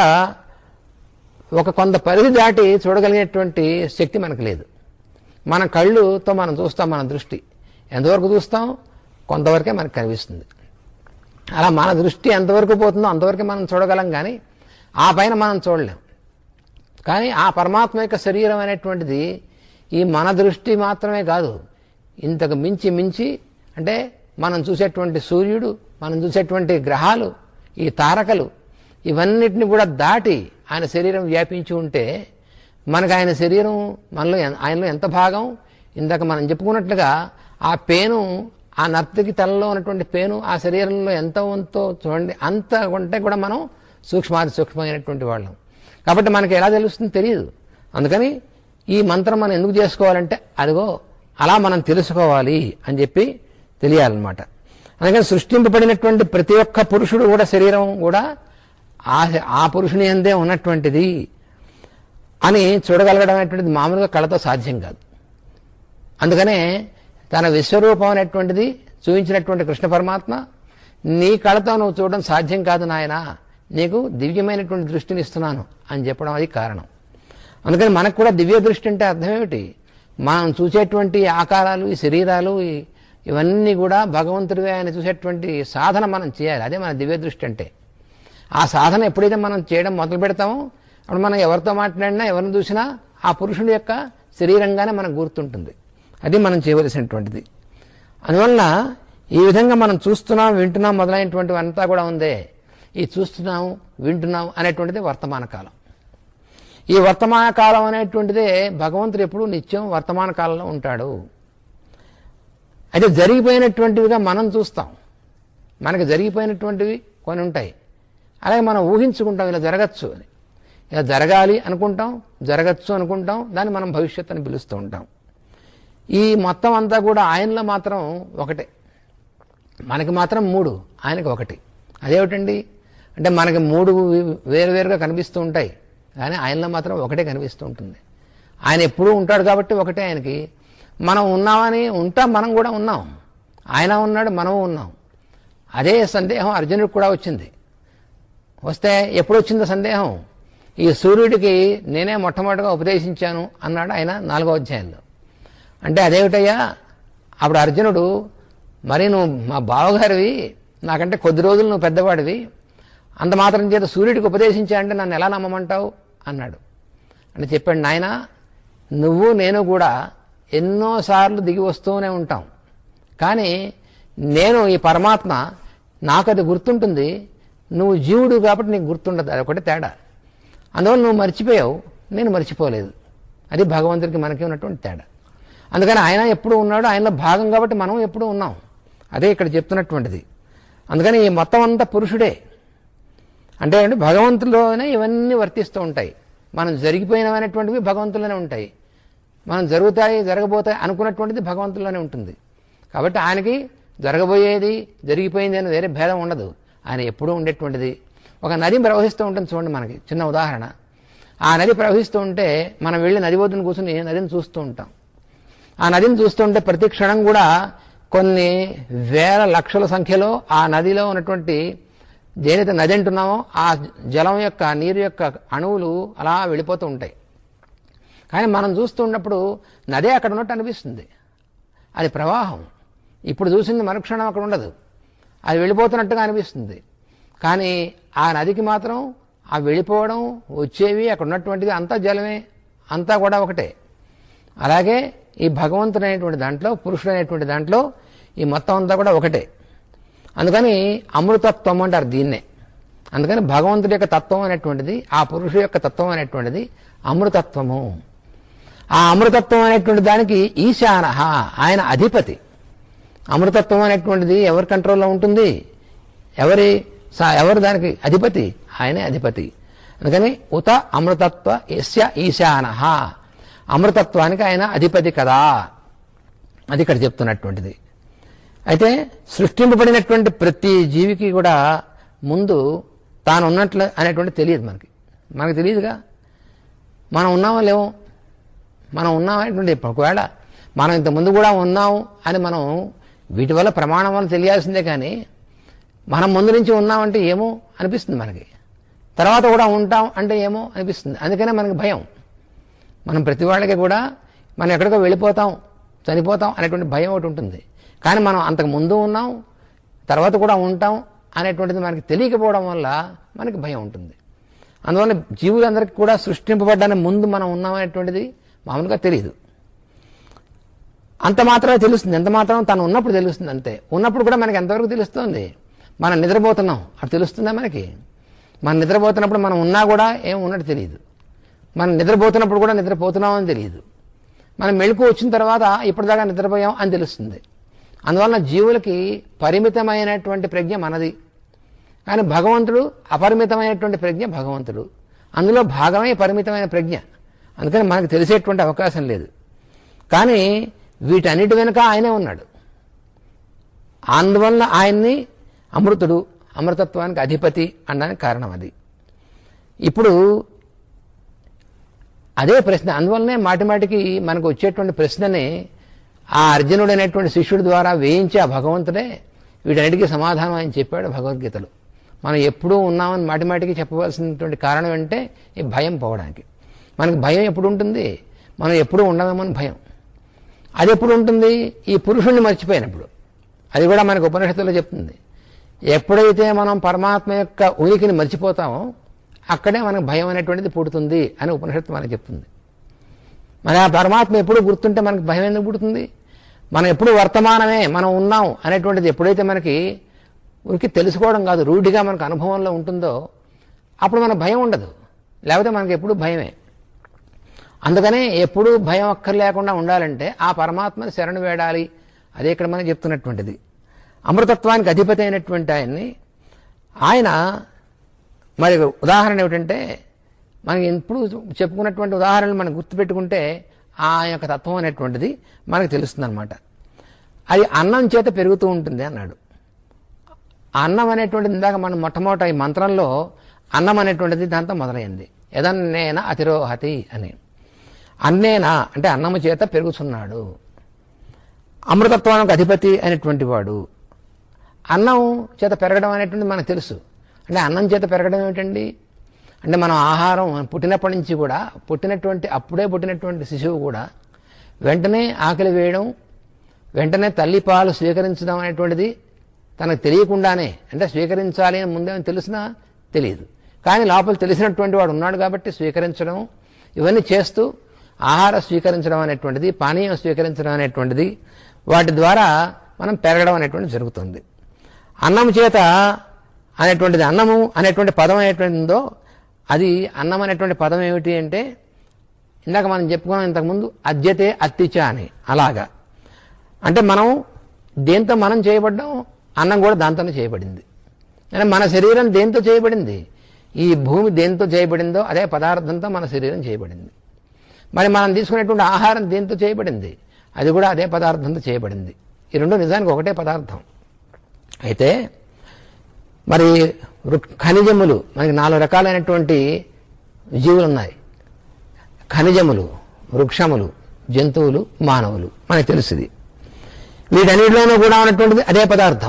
ఒక కొంత పరిధి దాటి చూడగలిగేటువంటి శక్తి మనకు లేదు మన కళ్ళుతో మనం చూస్తాం మన దృష్టి ఎంతవరకు చూస్తాం కొంతవరకే మనకు కనిపిస్తుంది అలా మన దృష్టి ఎంతవరకు పోతుందో అంతవరకే మనం చూడగలం కానీ ఆ పైన మనం చూడలేం కానీ ఆ పరమాత్మ యొక్క శరీరం అనేటువంటిది ఈ మన దృష్టి మాత్రమే కాదు ఇంతకు మించి మించి అంటే మనం చూసేటువంటి సూర్యుడు మనం చూసేటువంటి గ్రహాలు ఈ తారకలు ఇవన్నిటిని కూడా దాటి ఆయన శరీరం వ్యాపించి ఉంటే మనకు ఆయన శరీరం మనలో ఎన్- ఆయనలో ఎంత భాగం ఇందాక మనం చెప్పుకున్నట్లుగా ఆ పేను ఆ నర్తకి తలలో ఉన్నటువంటి పేను ఆ శరీరంలో ఎంత ఉందో చూడండి అంత ఉంటే కూడా మనం సూక్ష్మాతి సూక్ష్మమైనటువంటి వాళ్ళం కాబట్టి మనకి ఎలా తెలుస్తుందో తెలియదు అందుకని ఈ మంత్రం మనం ఎందుకు చేసుకోవాలంటే అదిగో అలా మనం తెలుసుకోవాలి అని చెప్పి తెలియాలన్నమాట అందుకని సృష్టింపబడినటువంటి ప్రతి ఒక్క పురుషుడు కూడా శరీరం కూడా ఆ ఆ పురుషుని ఎందే ఉన్నటువంటిది అని చూడగలగడం అనేటువంటిది మామూలుగా కళతో సాధ్యం కాదు అందుకనే తన విశ్వరూపం అనేటువంటిది చూపించినటువంటి కృష్ణ పరమాత్మ నీ కళతో నువ్వు చూడడం సాధ్యం కాదు నాయనా నీకు దివ్యమైనటువంటి దృష్టిని ఇస్తున్నాను అని చెప్పడం అది కారణం అందుకని మనకు కూడా దివ్య దృష్టి అంటే అర్థం ఏమిటి మనం చూసేటువంటి ఆకారాలు ఈ శరీరాలు ఈ- ఇవన్నీ కూడా భగవంతుడివే ఆయన చూసేటువంటి సాధన మనం చేయాలి అదే మన దివ్య దృష్టి అంటే ఆ సాధన ఎప్పుడైతే మనం చేయడం మొదలు పెడతామో అప్పుడు మనం ఎవరితో మాట్లాడినా ఎవరిని చూసినా ఆ పురుషుడి యొక్క శరీరంగానే మనకు గుర్తుంటుంది అది మనం చేయవలసినటువంటిది అందువలన ఈ విధంగా మనం చూస్తున్నాం వింటున్నాం మొదలైనటువంటివి అంతా కూడా ఉందే ఈ చూస్తున్నాం వింటున్నాం అనేటువంటిది వర్తమాన కాలం ఈ వర్తమాన కాలం అనేటువంటిదే భగవంతుడు ఎప్పుడూ నిత్యం వర్తమాన కాలంలో ఉంటాడు అయితే జరిగిపోయినటువంటివిగా మనం చూస్తాం మనకు జరిగిపోయినటువంటివి కొన్ని ఉంటాయి అలాగే మనం ఊహించుకుంటాం ఇలా జరగచ్చు అని ఇలా జరగాలి అనుకుంటాం జరగచ్చు అనుకుంటాం దాన్ని మనం భవిష్యత్తు అని పిలుస్తూ ఉంటాం ఈ మొత్తం అంతా కూడా ఆయనలో మాత్రం ఒకటే మనకి మాత్రం మూడు ఆయనకి ఒకటి అదేమిటండి అంటే మనకి మూడు వేరువేరుగా కనిపిస్తూ ఉంటాయి కానీ ఆయనలో మాత్రం ఒకటే కనిపిస్తూ ఉంటుంది ఆయన ఎప్పుడూ ఉంటాడు కాబట్టి ఒకటే ఆయనకి మనం ఉన్నామని ఉంటాం మనం కూడా ఉన్నాం ఆయన ఉన్నాడు మనము ఉన్నాం అదే సందేహం అర్జునుడికి కూడా వచ్చింది వస్తే ఎప్పుడు వచ్చిందో సందేహం ఈ సూర్యుడికి నేనే మొట్టమొదటిగా ఉపదేశించాను అన్నాడు ఆయన నాలుగో అధ్యాయంలో అంటే అదేమిటయ్యా అప్పుడు అర్జునుడు మరి నువ్వు మా బావగారివి నాకంటే కొద్ది రోజులు నువ్వు పెద్దవాడివి అంత మాత్రం చేత సూర్యుడికి ఉపదేశించా అంటే నన్ను ఎలా నమ్మమంటావు అన్నాడు అంటే చెప్పాడు నాయన నువ్వు నేను కూడా ఎన్నోసార్లు దిగి వస్తూనే ఉంటాం కానీ నేను ఈ పరమాత్మ నాకు అది గుర్తుంటుంది నువ్వు జీవుడు కాబట్టి నీకు గుర్తుండదు అది ఒకటి తేడా అందువల్ల నువ్వు మర్చిపోయావు నేను మర్చిపోలేదు అది భగవంతుడికి మనకి ఉన్నటువంటి తేడా అందుకని ఆయన ఎప్పుడు ఉన్నాడు ఆయనలో భాగం కాబట్టి మనం ఎప్పుడు ఉన్నాం అదే ఇక్కడ చెప్తున్నటువంటిది అందుకని ఈ మొత్తం అంతా పురుషుడే అంటే ఏంటి భగవంతులోనే ఇవన్నీ వర్తిస్తూ ఉంటాయి మనం జరిగిపోయినవనేటువంటివి భగవంతుల్లోనే ఉంటాయి మనం జరుగుతాయి జరగబోతాయి అనుకున్నటువంటిది భగవంతుల్లోనే ఉంటుంది కాబట్టి ఆయనకి జరగబోయేది జరిగిపోయింది అని వేరే భేదం ఉండదు ఆయన ఎప్పుడూ ఉండేటువంటిది ఒక నది ప్రవహిస్తూ ఉంటుంది చూడండి మనకి చిన్న ఉదాహరణ ఆ నది ప్రవహిస్తూ ఉంటే మనం వెళ్ళి నది ఒడ్డున కూర్చుని నదిని చూస్తూ ఉంటాం ఆ నదిని చూస్తుంటే ప్రతి క్షణం కూడా కొన్ని వేల లక్షల సంఖ్యలో ఆ నదిలో ఉన్నటువంటి దేనితో నది అంటున్నామో ఆ జలం యొక్క నీరు యొక్క అణువులు అలా వెళ్ళిపోతూ ఉంటాయి కానీ మనం చూస్తున్నప్పుడు నదే అక్కడ ఉన్నట్టు అనిపిస్తుంది అది ప్రవాహం ఇప్పుడు చూసింది మరుక్షణం అక్కడ ఉండదు అది వెళ్ళిపోతున్నట్టుగా అనిపిస్తుంది కానీ ఆ నదికి మాత్రం ఆ వెళ్ళిపోవడం వచ్చేవి అక్కడ ఉన్నటువంటిది అంతా జలమే అంతా కూడా ఒకటే అలాగే ఈ భగవంతుడు అనేటువంటి దాంట్లో పురుషుడు అనేటువంటి దాంట్లో ఈ మొత్తం అంతా కూడా ఒకటే అందుకని అమృతత్వం అంటారు దీన్నే అందుకని భగవంతుడి యొక్క తత్వం అనేటువంటిది ఆ పురుషు యొక్క తత్వం అనేటువంటిది అమృతత్వము ఆ అమృతత్వం అనేటువంటి దానికి ఈశాన ఆయన అధిపతి అమృతత్వం అనేటువంటిది ఎవరి కంట్రోల్లో ఉంటుంది ఎవరి సా- ఎవరు దానికి అధిపతి ఆయనే అధిపతి అందుకని ఉత అమృతత్వ యస్య ఈశాన అమృతత్వానికి ఆయన అధిపతి కదా అది ఇక్కడ చెప్తున్నటువంటిది అయితే సృష్టింపబడినటువంటి ప్రతి జీవికి కూడా ముందు తాను ఉన్నట్లు అనేటువంటి తెలియదు మనకి మనకు తెలియదుగా మనం ఉన్నామో లేవో మనం ఉన్నామనేటువంటి ఒకవేళ మనం ఇంత ముందు కూడా ఉన్నాం అని మనం వీటి వల్ల ప్రమాణం వల్ల తెలియాల్సిందే కానీ మనం ముందు నుంచి ఉన్నామంటే ఏమో అనిపిస్తుంది మనకి తర్వాత కూడా ఉంటాం అంటే ఏమో అనిపిస్తుంది అందుకనే మనకి భయం మనం ప్రతి వాళ్ళకి కూడా మనం ఎక్కడికో వెళ్ళిపోతాం చనిపోతాం అనేటువంటి భయం ఒకటి ఉంటుంది కానీ మనం అంతకు ముందు ఉన్నాం తర్వాత కూడా ఉంటాం అనేటువంటిది మనకి తెలియకపోవడం వల్ల మనకి భయం ఉంటుంది అందువల్ల జీవులందరికీ కూడా సృష్టింపబడ్డానికి ముందు మనం ఉన్నామనేటువంటిది మామూలుగా తెలియదు అంత మాత్రమే తెలుస్తుంది ఎంత మాత్రం తను ఉన్నప్పుడు తెలుస్తుంది అంతే ఉన్నప్పుడు కూడా మనకి ఎంతవరకు తెలుస్తుంది మనం నిద్రపోతున్నాం అది తెలుస్తుందా మనకి మనం నిద్రపోతున్నప్పుడు మనం ఉన్నా కూడా ఏం ఉన్నట్టు తెలియదు మనం నిద్రపోతున్నప్పుడు కూడా నిద్రపోతున్నామని తెలియదు మనం మెళుకు వచ్చిన తర్వాత ఇప్పటిదాకా నిద్రపోయాం అని తెలుస్తుంది అందువలన జీవులకి పరిమితమైనటువంటి ప్రజ్ఞ మనది కానీ భగవంతుడు అపరిమితమైనటువంటి ప్రజ్ఞ భగవంతుడు అందులో భాగమే పరిమితమైన ప్రజ్ఞ అందుకని మనకు తెలిసేటువంటి అవకాశం లేదు కానీ వీటన్నిటి వెనుక ఆయనే ఉన్నాడు అందువలన ఆయన్ని అమృతుడు అమృతత్వానికి అధిపతి అనడానికి కారణం అది ఇప్పుడు అదే ప్రశ్న అందువల్లనే మాటి మాటికి మనకు వచ్చేటువంటి ప్రశ్నని ఆ అర్జునుడు అనేటువంటి శిష్యుడి ద్వారా వేయించి ఆ భగవంతుడే వీటన్నిటికీ సమాధానం ఆయన చెప్పాడు భగవద్గీతలో మనం ఎప్పుడూ ఉన్నామని మాటి మాటికి చెప్పవలసినటువంటి కారణం అంటే ఈ భయం పోవడానికి మనకి భయం ఎప్పుడు ఉంటుంది మనం ఎప్పుడూ ఉండమని భయం అది ఎప్పుడు ఉంటుంది ఈ పురుషుణ్ణి మర్చిపోయినప్పుడు అది కూడా మనకు ఉపనిషత్తులో చెప్తుంది ఎప్పుడైతే మనం పరమాత్మ యొక్క ఉనికిని మర్చిపోతామో అక్కడే మనకు భయం అనేటువంటిది పుడుతుంది అని ఉపనిషత్తు మనకు చెప్తుంది మరి ఆ పరమాత్మ ఎప్పుడు గుర్తుంటే మనకు భయం ఎందుకు పుడుతుంది మనం ఎప్పుడు వర్తమానమే మనం ఉన్నాం అనేటువంటిది ఎప్పుడైతే మనకి ఉనికి తెలుసుకోవడం కాదు రూఢిగా మనకు అనుభవంలో ఉంటుందో అప్పుడు మనకు భయం ఉండదు లేకపోతే మనకి ఎప్పుడు భయమే అందుకనే ఎప్పుడూ భయం అక్కర్ లేకుండా ఉండాలంటే ఆ పరమాత్మని శరణు వేడాలి అదే ఇక్కడ మనం చెప్తున్నటువంటిది అమృతత్వానికి అధిపతి అయినటువంటి ఆయన్ని ఆయన మరి ఉదాహరణ ఏమిటంటే మనకి ఎప్పుడు చెప్పుకున్నటువంటి ఉదాహరణలు మనం గుర్తుపెట్టుకుంటే ఆ యొక్క తత్వం అనేటువంటిది మనకు తెలుస్తుంది అనమాట అది అన్నం చేత పెరుగుతూ ఉంటుంది అన్నాడు ఆ అన్నం అనేటువంటిది ఇందాక మనం మొట్టమొదట ఈ మంత్రంలో అన్నం అనేటువంటిది దాంతో మొదలైంది ఎదన్నేన అతిరోహతి అని అన్నేనా అంటే అన్నము చేత పెరుగుతున్నాడు అమృతత్వానికి అధిపతి అయినటువంటి వాడు అన్నం చేత పెరగడం అనేటువంటిది మనకు తెలుసు అంటే అన్నం చేత పెరగడం ఏమిటండి అంటే మనం ఆహారం పుట్టినప్పటి నుంచి కూడా పుట్టినటువంటి అప్పుడే పుట్టినటువంటి శిశువు కూడా వెంటనే ఆకలి వేయడం వెంటనే తల్లి పాలు స్వీకరించడం అనేటువంటిది తనకు తెలియకుండానే అంటే స్వీకరించాలి అని ముందే తెలిసినా తెలియదు కానీ లోపల తెలిసినటువంటి వాడు ఉన్నాడు కాబట్టి స్వీకరించడం ఇవన్నీ చేస్తూ ఆహార స్వీకరించడం అనేటువంటిది పానీయం స్వీకరించడం అనేటువంటిది వాటి ద్వారా మనం పెరగడం అనేటువంటిది జరుగుతుంది అన్నం చేత అనేటువంటిది అన్నము అనేటువంటి పదం అనేటువంటి ఉందో అది అన్నం అనేటువంటి పదం ఏమిటి అంటే ఇందాక మనం చెప్పుకున్నాం ఇంతకుముందు అద్యతే అత్తిచ అని అలాగా అంటే మనం దేంతో మనం చేయబడ్డాం అన్నం కూడా దాంతోనే చేయబడింది అంటే మన శరీరం దేంతో చేయబడింది ఈ భూమి దేంతో చేయబడిందో అదే పదార్థంతో మన శరీరం చేయబడింది మరి మనం తీసుకునేటువంటి ఆహారం దేంతో చేయబడింది అది కూడా అదే పదార్థంతో చేయబడింది ఈ రెండు నిజానికి ఒకటే పదార్థం అయితే మరి వృక్- ఖనిజములు మనకి నాలుగు రకాలైనటువంటి జీవులు ఉన్నాయి ఖనిజములు వృక్షములు జంతువులు మానవులు మనకు తెలుసుది వీటన్నిటిలోనూ కూడా ఉన్నటువంటిది అదే పదార్థం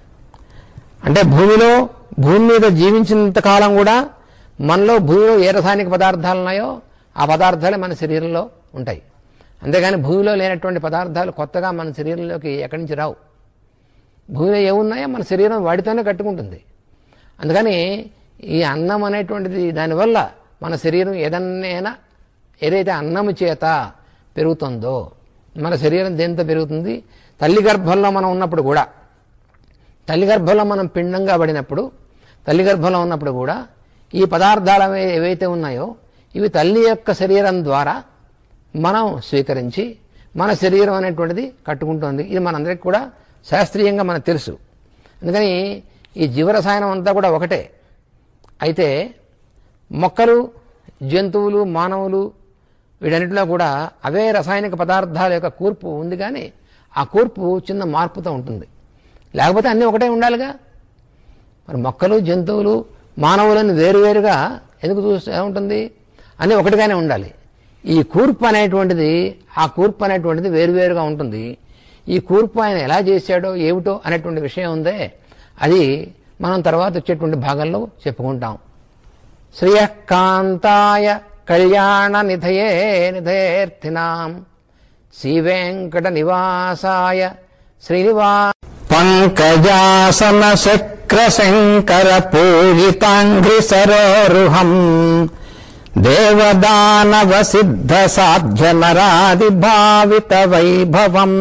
అంటే భూమిలో భూమి మీద జీవించినంత కాలం కూడా మనలో భూమిలో ఏ రసాయనిక పదార్థాలు ఉన్నాయో ఆ పదార్థాలే మన శరీరంలో ఉంటాయి అంతేగాని భూమిలో లేనటువంటి పదార్థాలు కొత్తగా మన శరీరంలోకి ఎక్కడి నుంచి రావు భూమిలో ఏమున్నాయో మన శరీరం వాటితోనే కట్టుకుంటుంది అందుకని ఈ అన్నం అనేటువంటిది దానివల్ల మన శరీరం ఏదన్నైనా ఏదైతే అన్నము చేత పెరుగుతుందో మన శరీరం దేంతో పెరుగుతుంది తల్లి గర్భంలో మనం ఉన్నప్పుడు కూడా తల్లి గర్భంలో మనం పిండంగా పడినప్పుడు తల్లి గర్భంలో ఉన్నప్పుడు కూడా ఈ పదార్థాలు అవి ఏవైతే ఉన్నాయో ఇవి తల్లి యొక్క శరీరం ద్వారా మనం స్వీకరించి మన శరీరం అనేటువంటిది కట్టుకుంటోంది ఇది మనందరికీ కూడా శాస్త్రీయంగా మనకు తెలుసు అందుకని ఈ జీవరసాయనం అంతా కూడా ఒకటే అయితే మొక్కలు జంతువులు మానవులు వీటన్నిటిలో కూడా అవే రసాయనిక పదార్థాల యొక్క కూర్పు ఉంది కానీ ఆ కూర్పు చిన్న మార్పుతో ఉంటుంది లేకపోతే అన్నీ ఒకటే ఉండాలిగా మరి మొక్కలు జంతువులు మానవులను వేరువేరుగా ఎందుకు చూస్తే ఉంటుంది అన్నీ ఒకటిగానే ఉండాలి ఈ కూర్పు అనేటువంటిది ఆ కూర్పు అనేటువంటిది వేరువేరుగా ఉంటుంది ఈ కూర్పు ఆయన ఎలా చేశాడో ఏమిటో అనేటువంటి విషయం ఉందే అది మనం తర్వాత వచ్చేటువంటి భాగంలో చెప్పుకుంటాం శ్రియకాంతాయ కళ్యాణ నిధయే నిధయేర్థినాం శ్రీవేంకట నివాసాయ శ్రీనివా పంకజాసన శక్ర శంకర పూజితాంఘ్రి సరోరుహం దేవదానవ సిద్ధ సాధ్య నరాది భావిత వైభవం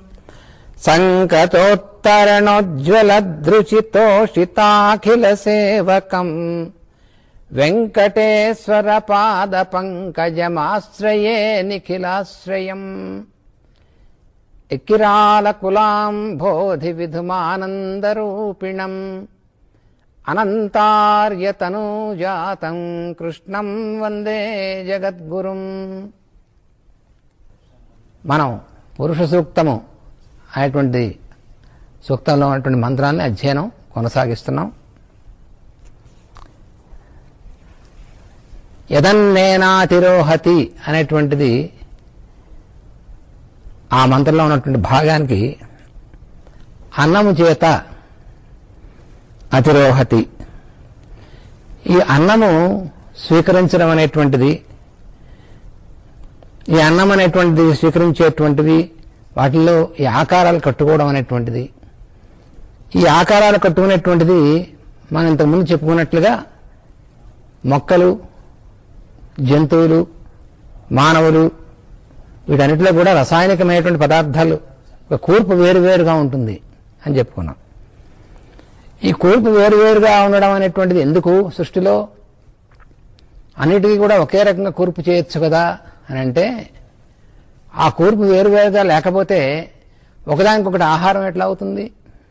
సంకటోత్తరణోజ్వల దృచితోషితాఖిల సేవకం వెంకటేశ్వర పాద పంకజమాశ్రయే నిఖిలాశ్రయం ఎక్కిరాల కులాం బోధి విధుమానందరూపిణం అనంతార్యతనూజాతం కృష్ణం వందే జగద్గురుం మనం పురుష సూక్తము అనేటువంటి సూక్తంలో ఉన్నటువంటి మంత్రాన్ని అధ్యయనం కొనసాగిస్తున్నాం యదన్నేనాతిరోహతి అనేటువంటిది ఆ మంత్రంలో ఉన్నటువంటి భాగానికి అన్నము చేత అతిరోహతి ఈ అన్నము స్వీకరించడం అనేటువంటిది ఈ అన్నం అనేటువంటిది స్వీకరించేటువంటిది వాటిల్లో ఈ ఆకారాలు కట్టుకోవడం అనేటువంటిది ఈ ఆకారాలు కట్టుకునేటువంటిది మనం ఇంతకుముందు చెప్పుకున్నట్లుగా మొక్కలు జంతువులు మానవులు వీటన్నిటిలో కూడా రసాయనికమైనటువంటి పదార్థాలు ఒక కూర్పు వేరువేరుగా ఉంటుంది అని చెప్పుకున్నాం ఈ కూర్పు వేరువేరుగా ఉండడం అనేటువంటిది ఎందుకు సృష్టిలో అన్నిటికీ కూడా ఒకే రకంగా కూర్పు చేయొచ్చు కదా అని అంటే ఆ కూర్పు వేరువేరుగా లేకపోతే ఒకదానికొకటి ఆహారం ఎట్లా అవుతుంది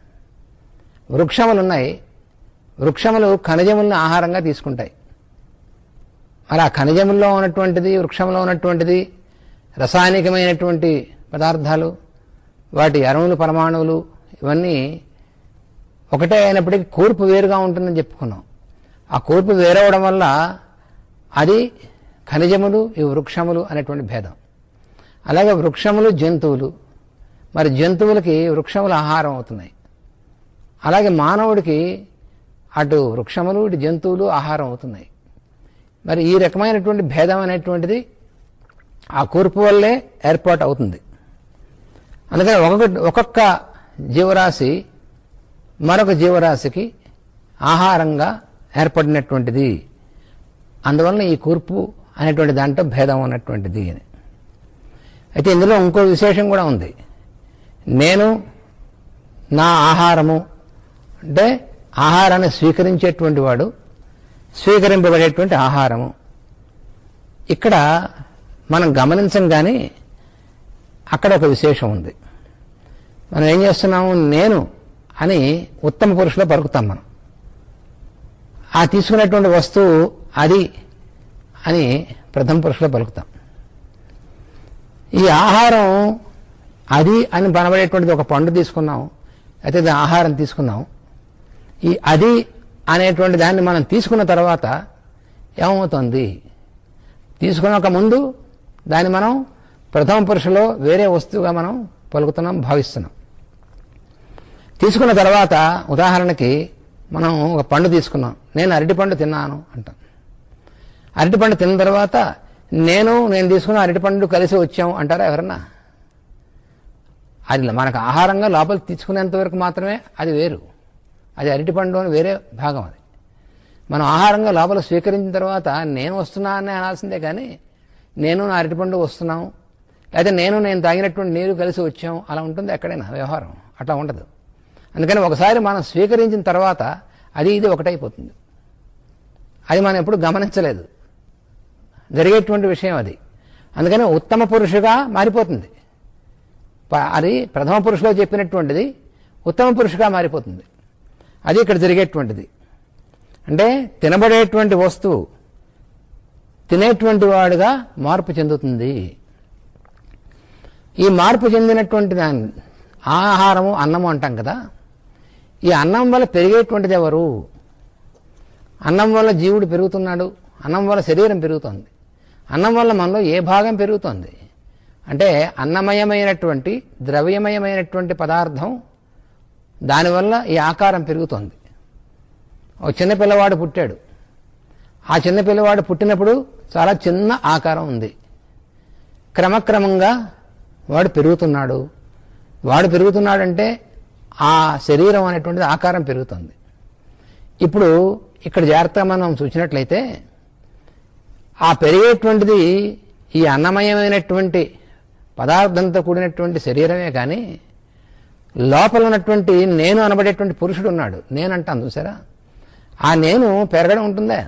వృక్షములు ఉన్నాయి వృక్షములు ఖనిజములను ఆహారంగా తీసుకుంటాయి మరి ఆ ఖనిజముల్లో ఉన్నటువంటిది వృక్షంలో ఉన్నటువంటిది రసాయనికమైనటువంటి పదార్థాలు వాటి అణువులు పరమాణువులు ఇవన్నీ ఒకటే అయినప్పటికీ కూర్పు వేరుగా ఉంటుందని చెప్పుకున్నాం ఆ కూర్పు వేరవడం వల్ల అది ఖనిజములు ఈ వృక్షములు అనేటువంటి భేదం అలాగే వృక్షములు జంతువులు మరి జంతువులకి వృక్షములు ఆహారం అవుతున్నాయి అలాగే మానవుడికి అటు వృక్షములు ఇటు జంతువులు ఆహారం అవుతున్నాయి మరి ఈ రకమైనటువంటి భేదం అనేటువంటిది ఆ కూర్పు వల్లే ఏర్పాటు అవుతుంది అందుకని ఒక్కొక్క ఒక్కొక్క జీవరాశి మరొక జీవరాశికి ఆహారంగా ఏర్పడినటువంటిది అందువలన ఈ కూర్పు అనేటువంటి దాంట్లో భేదం ఉన్నటువంటిది అని అయితే ఇందులో ఇంకో విశేషం కూడా ఉంది నేను నా ఆహారము అంటే ఆహారాన్ని స్వీకరించేటువంటి వాడు స్వీకరింపబడేటువంటి ఆహారము ఇక్కడ మనం గమనించం కానీ అక్కడ ఒక విశేషం ఉంది మనం ఏం చేస్తున్నాము నేను అని ఉత్తమ పురుషులో పలుకుతాం మనం ఆ తీసుకునేటువంటి వస్తువు అది అని ప్రథమ పురుషులో పలుకుతాం ఈ ఆహారం అది అని పనబడేటువంటిది ఒక పండు తీసుకున్నాం అయితే ఇది ఆహారం తీసుకున్నాం ఈ అది అనేటువంటి దాన్ని మనం తీసుకున్న తర్వాత ఏమవుతుంది తీసుకున్నాక ముందు దాన్ని మనం ప్రథమ పురుషులో వేరే వస్తువుగా మనం పలుకుతున్నాం భావిస్తున్నాం తీసుకున్న తర్వాత ఉదాహరణకి మనం ఒక పండు తీసుకున్నాం నేను అరటిపండు తిన్నాను అంటాం అరటిపండు తిన్న తర్వాత నేను నేను తీసుకున్న అరటిపండు కలిసి వచ్చాం అంటారా ఎవరన్నా అది మనకు ఆహారంగా లోపలికి తీసుకునేంత వరకు మాత్రమే అది వేరు అది అరటిపండు అని వేరే భాగం అది మనం ఆహారంగా లోపల స్వీకరించిన తర్వాత నేను వస్తున్నా అని అనాల్సిందే కానీ నేను నా అరటిపండు వస్తున్నాం లేదా నేను నేను తాగినటువంటి నీరు కలిసి వచ్చాం అలా ఉంటుంది ఎక్కడైనా వ్యవహారం అట్లా ఉండదు అందుకని ఒకసారి మనం స్వీకరించిన తర్వాత అది ఇది ఒకటైపోతుంది అది మనం ఎప్పుడు గమనించలేదు జరిగేటువంటి విషయం అది అందుకని ఉత్తమ పురుషుగా మారిపోతుంది ప- అది ప్రథమ పురుషులో చెప్పినటువంటిది ఉత్తమ పురుషుగా మారిపోతుంది అది ఇక్కడ జరిగేటువంటిది అంటే తినబడేటువంటి వస్తువు తినేటువంటి వాడుగా మార్పు చెందుతుంది ఈ మార్పు చెందినటువంటి దాన్ని ఆహారము అన్నము అంటాం కదా ఈ అన్నం వల్ల పెరిగేటువంటిది ఎవరు అన్నం వల్ల జీవుడు పెరుగుతున్నాడు అన్నం వల్ల శరీరం పెరుగుతోంది అన్నం వల్ల మనలో ఏ భాగం పెరుగుతుంది అంటే అన్నమయమైనటువంటి ద్రవ్యమయమైనటువంటి పదార్థం దానివల్ల ఈ ఆకారం పెరుగుతుంది ఒక చిన్న పిల్లవాడు పుట్టాడు ఆ చిన్న పిల్లవాడు పుట్టినప్పుడు చాలా చిన్న ఆకారం ఉంది క్రమక్రమంగా వాడు పెరుగుతున్నాడు వాడు పెరుగుతున్నాడంటే ఆ శరీరం అనేటువంటిది ఆకారం పెరుగుతుంది ఇప్పుడు ఇక్కడ జాగ్రత్తగా మనం చూసినట్లయితే ఆ పెరిగేటువంటిది ఈ అన్నమయమైనటువంటి పదార్థంతో కూడినటువంటి శరీరమే కానీ లోపల ఉన్నటువంటి నేను అనబడేటువంటి పురుషుడు ఉన్నాడు నేను అంటాను చూసారా ఆ నేను పెరగడం ఉంటుందా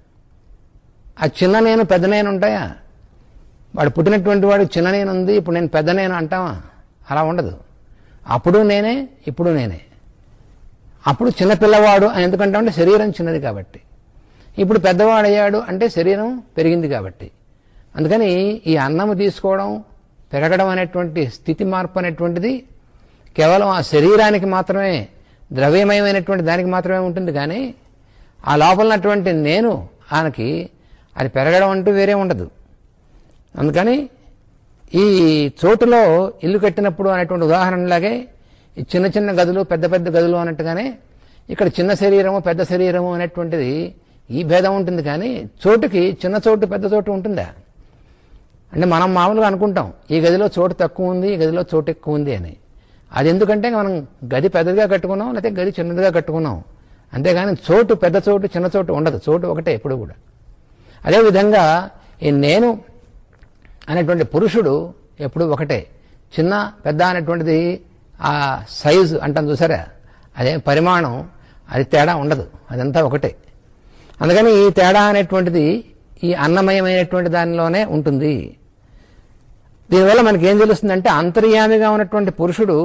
ఆ చిన్న నేను పెద్ద నేను ఉంటాయా వాడు పుట్టినటువంటి వాడు చిన్న నేను ఉంది ఇప్పుడు నేను పెద్ద నేను అంటావా అలా ఉండదు అప్పుడు నేనే ఇప్పుడు నేనే అప్పుడు చిన్న పిల్లవాడు అని ఎందుకంటామంటే శరీరం చిన్నది కాబట్టి ఇప్పుడు పెద్దవాడు అయ్యాడు అంటే శరీరం పెరిగింది కాబట్టి అందుకని ఈ అన్నము తీసుకోవడం పెరగడం అనేటువంటి స్థితి మార్పు అనేటువంటిది కేవలం ఆ శరీరానికి మాత్రమే ద్రవ్యమయమైనటువంటి దానికి మాత్రమే ఉంటుంది కానీ ఆ లోపల ఉన్నటువంటి నేను ఆయనకి అది పెరగడం అంటూ వేరే ఉండదు అందుకని ఈ చోటులో ఇల్లు కట్టినప్పుడు అనేటువంటి ఉదాహరణలాగే ఈ చిన్న చిన్న గదులు పెద్ద పెద్ద గదులు అన్నట్టుగానే ఇక్కడ చిన్న శరీరము పెద్ద శరీరము అనేటువంటిది ఈ భేదం ఉంటుంది కానీ చోటుకి చిన్న చోటు పెద్ద చోటు ఉంటుందా అంటే మనం మామూలుగా అనుకుంటాం ఈ గదిలో చోటు తక్కువ ఉంది ఈ గదిలో చోటు ఎక్కువ ఉంది అని అది ఎందుకంటే మనం గది పెద్దదిగా కట్టుకున్నాం లేకపోతే గది చిన్నదిగా కట్టుకున్నాం అంతేగాని చోటు పెద్ద చోటు చిన్న చోటు ఉండదు చోటు ఒకటే ఎప్పుడు కూడా అదేవిధంగా ఈ నేను అనేటువంటి పురుషుడు ఎప్పుడు ఒకటే చిన్న పెద్ద అనేటువంటిది ఆ సైజు అంటాం చూసారా అదే పరిమాణం అది తేడా ఉండదు అదంతా ఒకటే అందుకని ఈ తేడా అనేటువంటిది ఈ అన్నమయమైనటువంటి దానిలోనే ఉంటుంది దీనివల్ల మనకి ఏం తెలుస్తుందంటే అంతర్యామిగా ఉన్నటువంటి పురుషుడు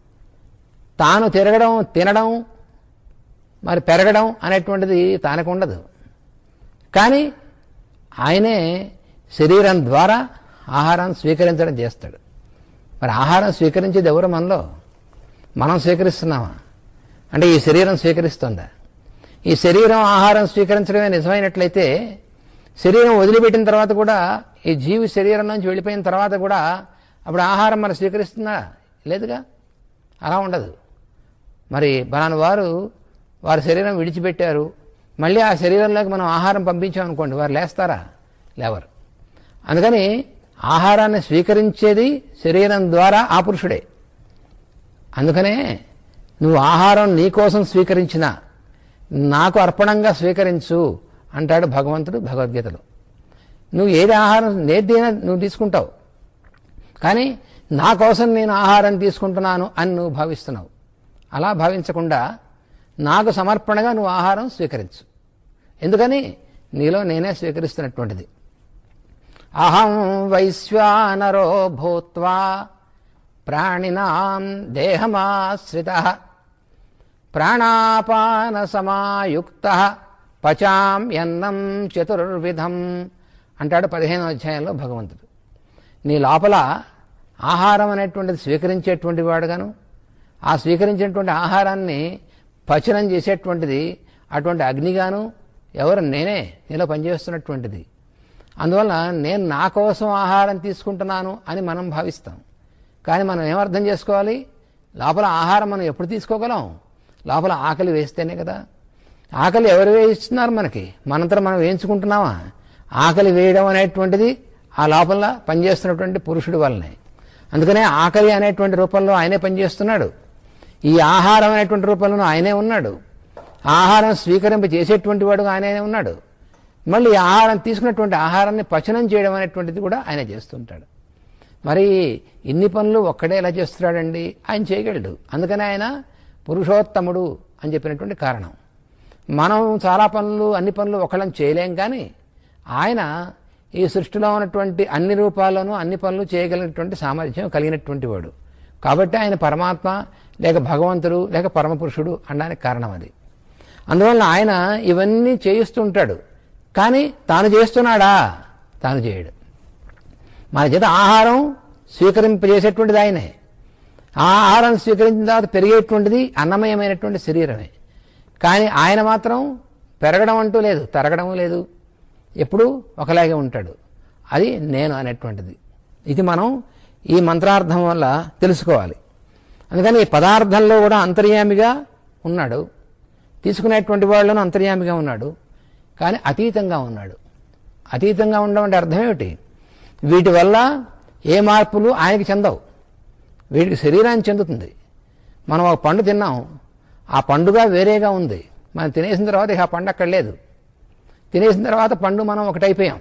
తాను తిరగడం తినడం మరి పెరగడం అనేటువంటిది తనకు ఉండదు కానీ ఆయనే శరీరం ద్వారా ఆహారం స్వీకరించడం చేస్తాడు మరి ఆహారం స్వీకరించేది ఎవరు మనలో మనం స్వీకరిస్తున్నామా అంటే ఈ శరీరం స్వీకరిస్తుందా ఈ శరీరం ఆహారం స్వీకరించడమే నిజమైనట్లయితే శరీరం వదిలిపెట్టిన తర్వాత కూడా ఈ జీవి శరీరం నుంచి వెళ్ళిపోయిన తర్వాత కూడా అప్పుడు ఆహారం మనం స్వీకరిస్తుందా లేదుగా అలా ఉండదు మరి బలాని వారు వారి శరీరం విడిచిపెట్టారు మళ్ళీ ఆ శరీరంలోకి మనం ఆహారం పంపించామనుకోండి వారు లేస్తారా లేవరు అందుకని ఆహారాన్ని స్వీకరించేది శరీరం ద్వారా ఆ పురుషుడే అందుకనే నువ్వు ఆహారం నీ కోసం స్వీకరించిన నాకు అర్పణంగా స్వీకరించు అంటాడు భగవంతుడు భగవద్గీతలో నువ్వు ఏది ఆహారం నేదైనా నువ్వు తీసుకుంటావు కానీ నా కోసం నేను ఆహారం తీసుకుంటున్నాను అని నువ్వు భావిస్తున్నావు అలా భావించకుండా నాకు సమర్పణగా నువ్వు ఆహారం స్వీకరించు ఎందుకని నీలో నేనే స్వీకరిస్తున్నటువంటిది అహం వైశ్వానరో భూత్వా ప్రాణినాం దేహమాశ్రిత ప్రాణాపాన సమాయుక్త పచామ్యన్నం చతుర్విధం అంటాడు పదిహేనో అధ్యాయంలో భగవంతుడు నీ లోపల ఆహారం అనేటువంటిది స్వీకరించేటువంటి వాడుగాను ఆ స్వీకరించేటువంటి ఆహారాన్ని పచనం చేసేటువంటిది అటువంటి అగ్నిగాను ఎవరు నేనే నీలో పనిచేస్తున్నటువంటిది అందువల్ల నేను నా కోసం ఆహారం తీసుకుంటున్నాను అని మనం భావిస్తాం కానీ మనం ఏమర్థం చేసుకోవాలి లోపల ఆహారం మనం ఎప్పుడు తీసుకోగలం లోపల ఆకలి వేస్తేనే కదా ఆకలి ఎవరు వేయిస్తున్నారు మనకి మనంతరం మనం వేయించుకుంటున్నామా ఆకలి వేయడం అనేటువంటిది ఆ లోపల పనిచేస్తున్నటువంటి పురుషుడి వల్లనే అందుకనే ఆకలి అనేటువంటి రూపంలో ఆయనే పనిచేస్తున్నాడు ఈ ఆహారం అనేటువంటి రూపంలో ఆయనే ఉన్నాడు ఆహారం స్వీకరింప చేసేటువంటి వాడు ఆయనే ఉన్నాడు మళ్ళీ ఈ ఆహారం తీసుకున్నటువంటి ఆహారాన్ని పచనం చేయడం అనేటువంటిది కూడా ఆయన చేస్తుంటాడు మరి ఇన్ని పనులు ఒక్కడే ఎలా చేస్తున్నాడండి ఆయన చేయగలడు అందుకని ఆయన పురుషోత్తముడు అని చెప్పినటువంటి కారణం మనం చాలా పనులు అన్ని పనులు ఒకళ్ళని చేయలేం కానీ ఆయన ఈ సృష్టిలో ఉన్నటువంటి అన్ని రూపాల్లోనూ అన్ని పనులు చేయగలిగినటువంటి సామర్థ్యం కలిగినటువంటి వాడు కాబట్టి ఆయన పరమాత్మ లేక భగవంతుడు లేక పరమపురుషుడు అనడానికి కారణం అది అందువల్ల ఆయన ఇవన్నీ చేయిస్తుంటాడు కానీ తాను చేస్తున్నాడా తాను చేయడు మన చేత ఆహారం స్వీకరింపజేసేటువంటిది ఆయనే ఆ ఆహారం స్వీకరించిన తర్వాత పెరిగేటువంటిది అన్నమయమైనటువంటి శరీరమే కానీ ఆయన మాత్రం పెరగడం అంటూ లేదు తరగడం లేదు ఎప్పుడూ ఒకలాగే ఉంటాడు అది నేను అనేటువంటిది ఇది మనం ఈ మంత్రార్థం వల్ల తెలుసుకోవాలి అందుకని ఈ పదార్థంలో కూడా అంతర్యామిగా ఉన్నాడు తీసుకునేటువంటి వాళ్ళను అంతర్యామిగా ఉన్నాడు కానీ అతీతంగా ఉన్నాడు అతీతంగా ఉండడం అంటే అర్థం ఏమిటి వీటి వల్ల ఏ మార్పులు ఆయనకి చెందవు వీడికి శరీరానికి చెందుతుంది మనం ఒక పండు తిన్నాం ఆ పండుగ వేరేగా ఉంది మనం తినేసిన తర్వాత ఇక ఆ పండు అక్కడ లేదు తినేసిన తర్వాత పండు మనం ఒకటైపోయాం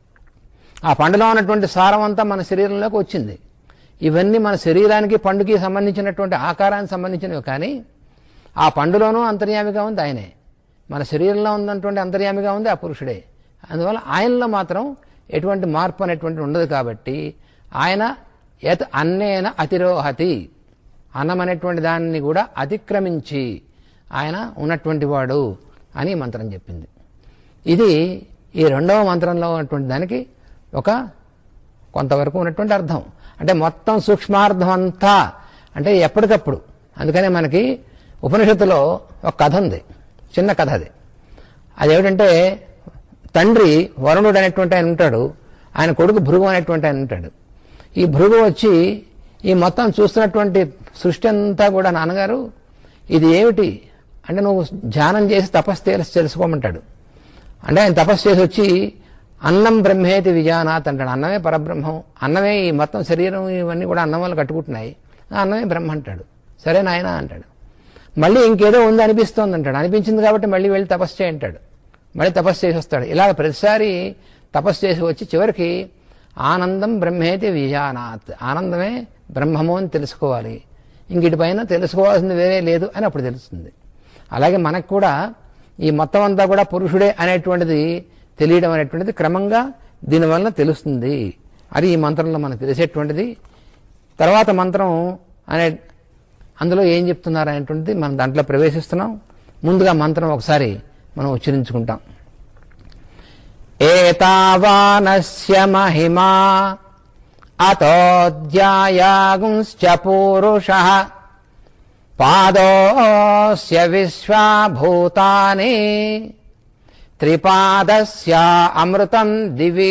ఆ పండులో ఉన్నటువంటి సారం అంతా మన శరీరంలోకి వచ్చింది ఇవన్నీ మన శరీరానికి పండుకి సంబంధించినటువంటి ఆకారానికి సంబంధించినవి కానీ ఆ పండులోనూ అంతర్యామిగా ఉంది ఆయనే మన శరీరంలో ఉన్నటువంటి అంతర్యామిగా ఉంది ఆ పురుషుడే అందువల్ల ఆయనలో మాత్రం ఎటువంటి మార్పు అనేటువంటి ఉండదు కాబట్టి ఆయన యత్ అన్నేన అతిరోహతి అన్నం అనేటువంటి దాన్ని కూడా అతిక్రమించి ఆయన ఉన్నటువంటి వాడు అని ఈ మంత్రం చెప్పింది ఇది ఈ రెండవ మంత్రంలో ఉన్నటువంటి దానికి ఒక కొంతవరకు ఉన్నటువంటి అర్థం అంటే మొత్తం సూక్ష్మార్థం అంతా అంటే ఎప్పటికప్పుడు అందుకనే మనకి ఉపనిషత్తులో ఒక కథ ఉంది చిన్న కథ అది అదేమిటంటే తండ్రి వరుణుడు అనేటువంటి ఆయన ఉంటాడు ఆయన కొడుకు భృగు అనేటువంటి ఆయన ఉంటాడు ఈ భృగు వచ్చి ఈ మొత్తం చూస్తున్నటువంటి సృష్టి అంతా కూడా నాన్నగారు ఇది ఏమిటి అంటే నువ్వు ధ్యానం చేసి తపస్సు తెలుసు తెలుసుకోమంటాడు అంటే ఆయన తపస్సు చేసి వచ్చి అన్నం బ్రహ్మేతి విజానాత్ అంటాడు అన్నమే పరబ్రహ్మం అన్నమే ఈ మొత్తం శరీరం ఇవన్నీ కూడా అన్నం వల్ల కట్టుకుంటున్నాయి ఆ అన్నమే బ్రహ్మ అంటాడు సరే నాయన అంటాడు మళ్ళీ ఇంకేదో ఉంది అనిపిస్తోంది అంటాడు అనిపించింది కాబట్టి మళ్ళీ వెళ్ళి తపస్సు చేయంటాడు మళ్ళీ తపస్సు చేసి వస్తాడు ఇలా ప్రతిసారి తపస్సు చేసి వచ్చి చివరికి ఆనందం బ్రహ్మేతి విజానాత్ ఆనందమే బ్రహ్మము అని తెలుసుకోవాలి ఇంకిటి పైన తెలుసుకోవాల్సింది వేరే లేదు అని అప్పుడు తెలుస్తుంది అలాగే మనకు కూడా ఈ మొత్తం అంతా కూడా పురుషుడే అనేటువంటిది తెలియడం అనేటువంటిది క్రమంగా దీనివల్ల తెలుస్తుంది అది ఈ మంత్రంలో మనకు తెలిసేటువంటిది తర్వాత మంత్రం అనే అందులో ఏం చెప్తున్నారు అనేటువంటిది మనం దాంట్లో ప్రవేశిస్తున్నాం ముందుగా మంత్రం ఒకసారి మనం ఉచ్చరించుకుంటాం ఏతావానస్య మహిమా అతోధ్యాయాగుంశ్చ పూరుష పాదోస్య విశ్వాభూతాని త్రిపాదస్య అమృతం దివి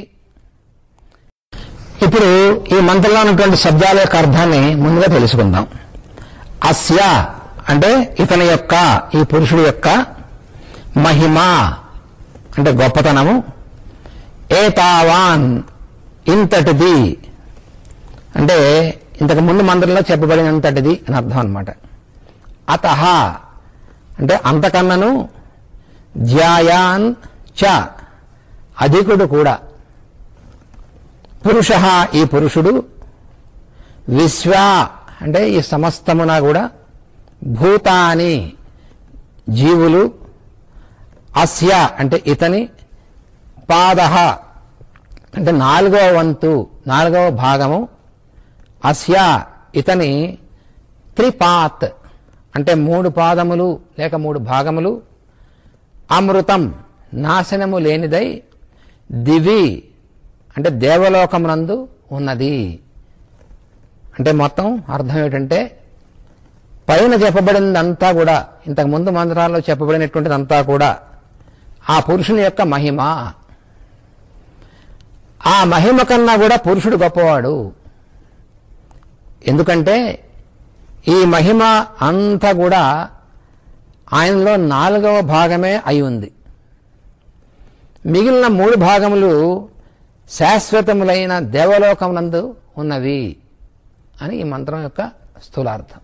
ఇప్పుడు ఈ మంత్రంలో ఉన్నటువంటి శబ్దాల యొక్క అర్థాన్ని ముందుగా తెలుసుకుందాం అస్య అంటే ఇతని యొక్క ఈ పురుషుడి యొక్క మహిమ అంటే గొప్పతనము ఏతావాన్ ఇంతటిది అంటే ఇంతకు ముందు మంత్రంలో చెప్పబడినంతటిది అని అర్థం అనమాట అత అంటే అంతకన్నను ధ్యాయాన్ చ అధికుడు కూడా పురుష ఈ పురుషుడు విశ్వ అంటే ఈ సమస్తమున కూడా భూతాని జీవులు అస్య అంటే ఇతని పాద అంటే నాలుగవ వంతు నాలుగవ భాగము అస్య ఇతని త్రిపాత్ అంటే మూడు పాదములు లేక మూడు భాగములు అమృతం నాశనము లేనిదై దివి అంటే దేవలోకమునందు ఉన్నది అంటే మొత్తం అర్థం ఏమిటంటే పైన చెప్పబడినదంతా కూడా ఇంతకు ముందు మంత్రాల్లో చెప్పబడినటువంటిదంతా కూడా ఆ పురుషుని యొక్క మహిమ ఆ మహిమ కన్నా కూడా పురుషుడు గొప్పవాడు ఎందుకంటే ఈ మహిమ అంతా కూడా ఆయనలో నాలుగవ భాగమే అయి ఉంది మిగిలిన మూడు భాగములు శాశ్వతములైన దేవలోకమునందు ఉన్నవి అని ఈ మంత్రం యొక్క స్థూలార్థం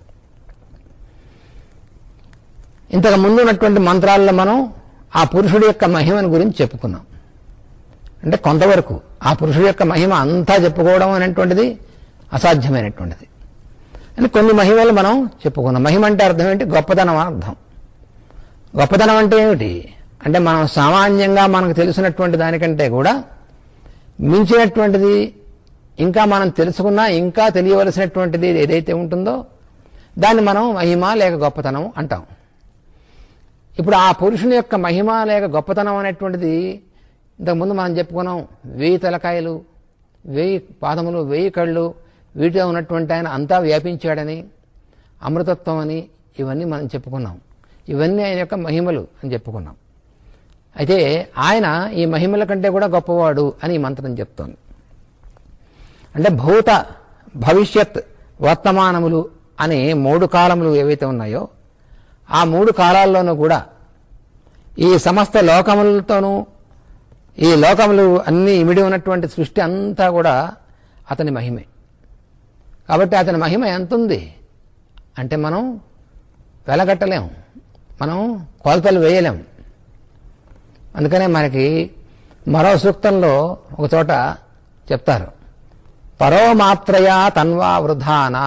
ఇంతకు ముందు ఉన్నటువంటి మంత్రాల్లో మనం ఆ పురుషుడి యొక్క మహిమను గురించి చెప్పుకున్నాం అంటే కొంతవరకు ఆ పురుషుడి యొక్క మహిమ అంతా చెప్పుకోవడం అనేటువంటిది అసాధ్యమైనటువంటిది అని కొన్ని మహిమలు మనం చెప్పుకున్నాం మహిమ అంటే అర్థం ఏంటి గొప్పతనం అని అర్థం గొప్పతనం అంటే ఏమిటి అంటే మనం సామాన్యంగా మనకు తెలిసినటువంటి దానికంటే కూడా మించినటువంటిది ఇంకా మనం తెలుసుకున్నా ఇంకా తెలియవలసినటువంటిది ఏదైతే ఉంటుందో దాన్ని మనం మహిమ లేక గొప్పతనం అంటాం ఇప్పుడు ఆ పురుషుని యొక్క మహిమ లేక గొప్పతనం అనేటువంటిది ఇంతకుముందు మనం చెప్పుకున్నాం వెయ్యి తలకాయలు వెయ్యి పాదములు వెయ్యి కళ్ళు వీటిలో ఉన్నటువంటి ఆయన అంతా వ్యాపించాడని అమృతత్వం అని ఇవన్నీ మనం చెప్పుకున్నాం ఇవన్నీ ఆయన యొక్క మహిమలు అని చెప్పుకున్నాం అయితే ఆయన ఈ మహిమల కంటే కూడా గొప్పవాడు అని ఈ మంత్రం చెప్తోంది అంటే భూత భవిష్యత్ వర్తమానములు అనే మూడు కాలములు ఏవైతే ఉన్నాయో ఆ మూడు కాలాల్లోనూ కూడా ఈ సమస్త లోకములతోనూ ఈ లోకములు అన్ని ఇమిడి ఉన్నటువంటి సృష్టి అంతా కూడా అతని మహిమే కాబట్టి అతని మహిమ ఎంత ఉంది అంటే మనం వెలగట్టలేం మనం కొలతలు వేయలేం అందుకనే మనకి మరో సూక్తంలో ఒక చోట చెప్తారు పరోమాత్రయా తన్వా వృధానా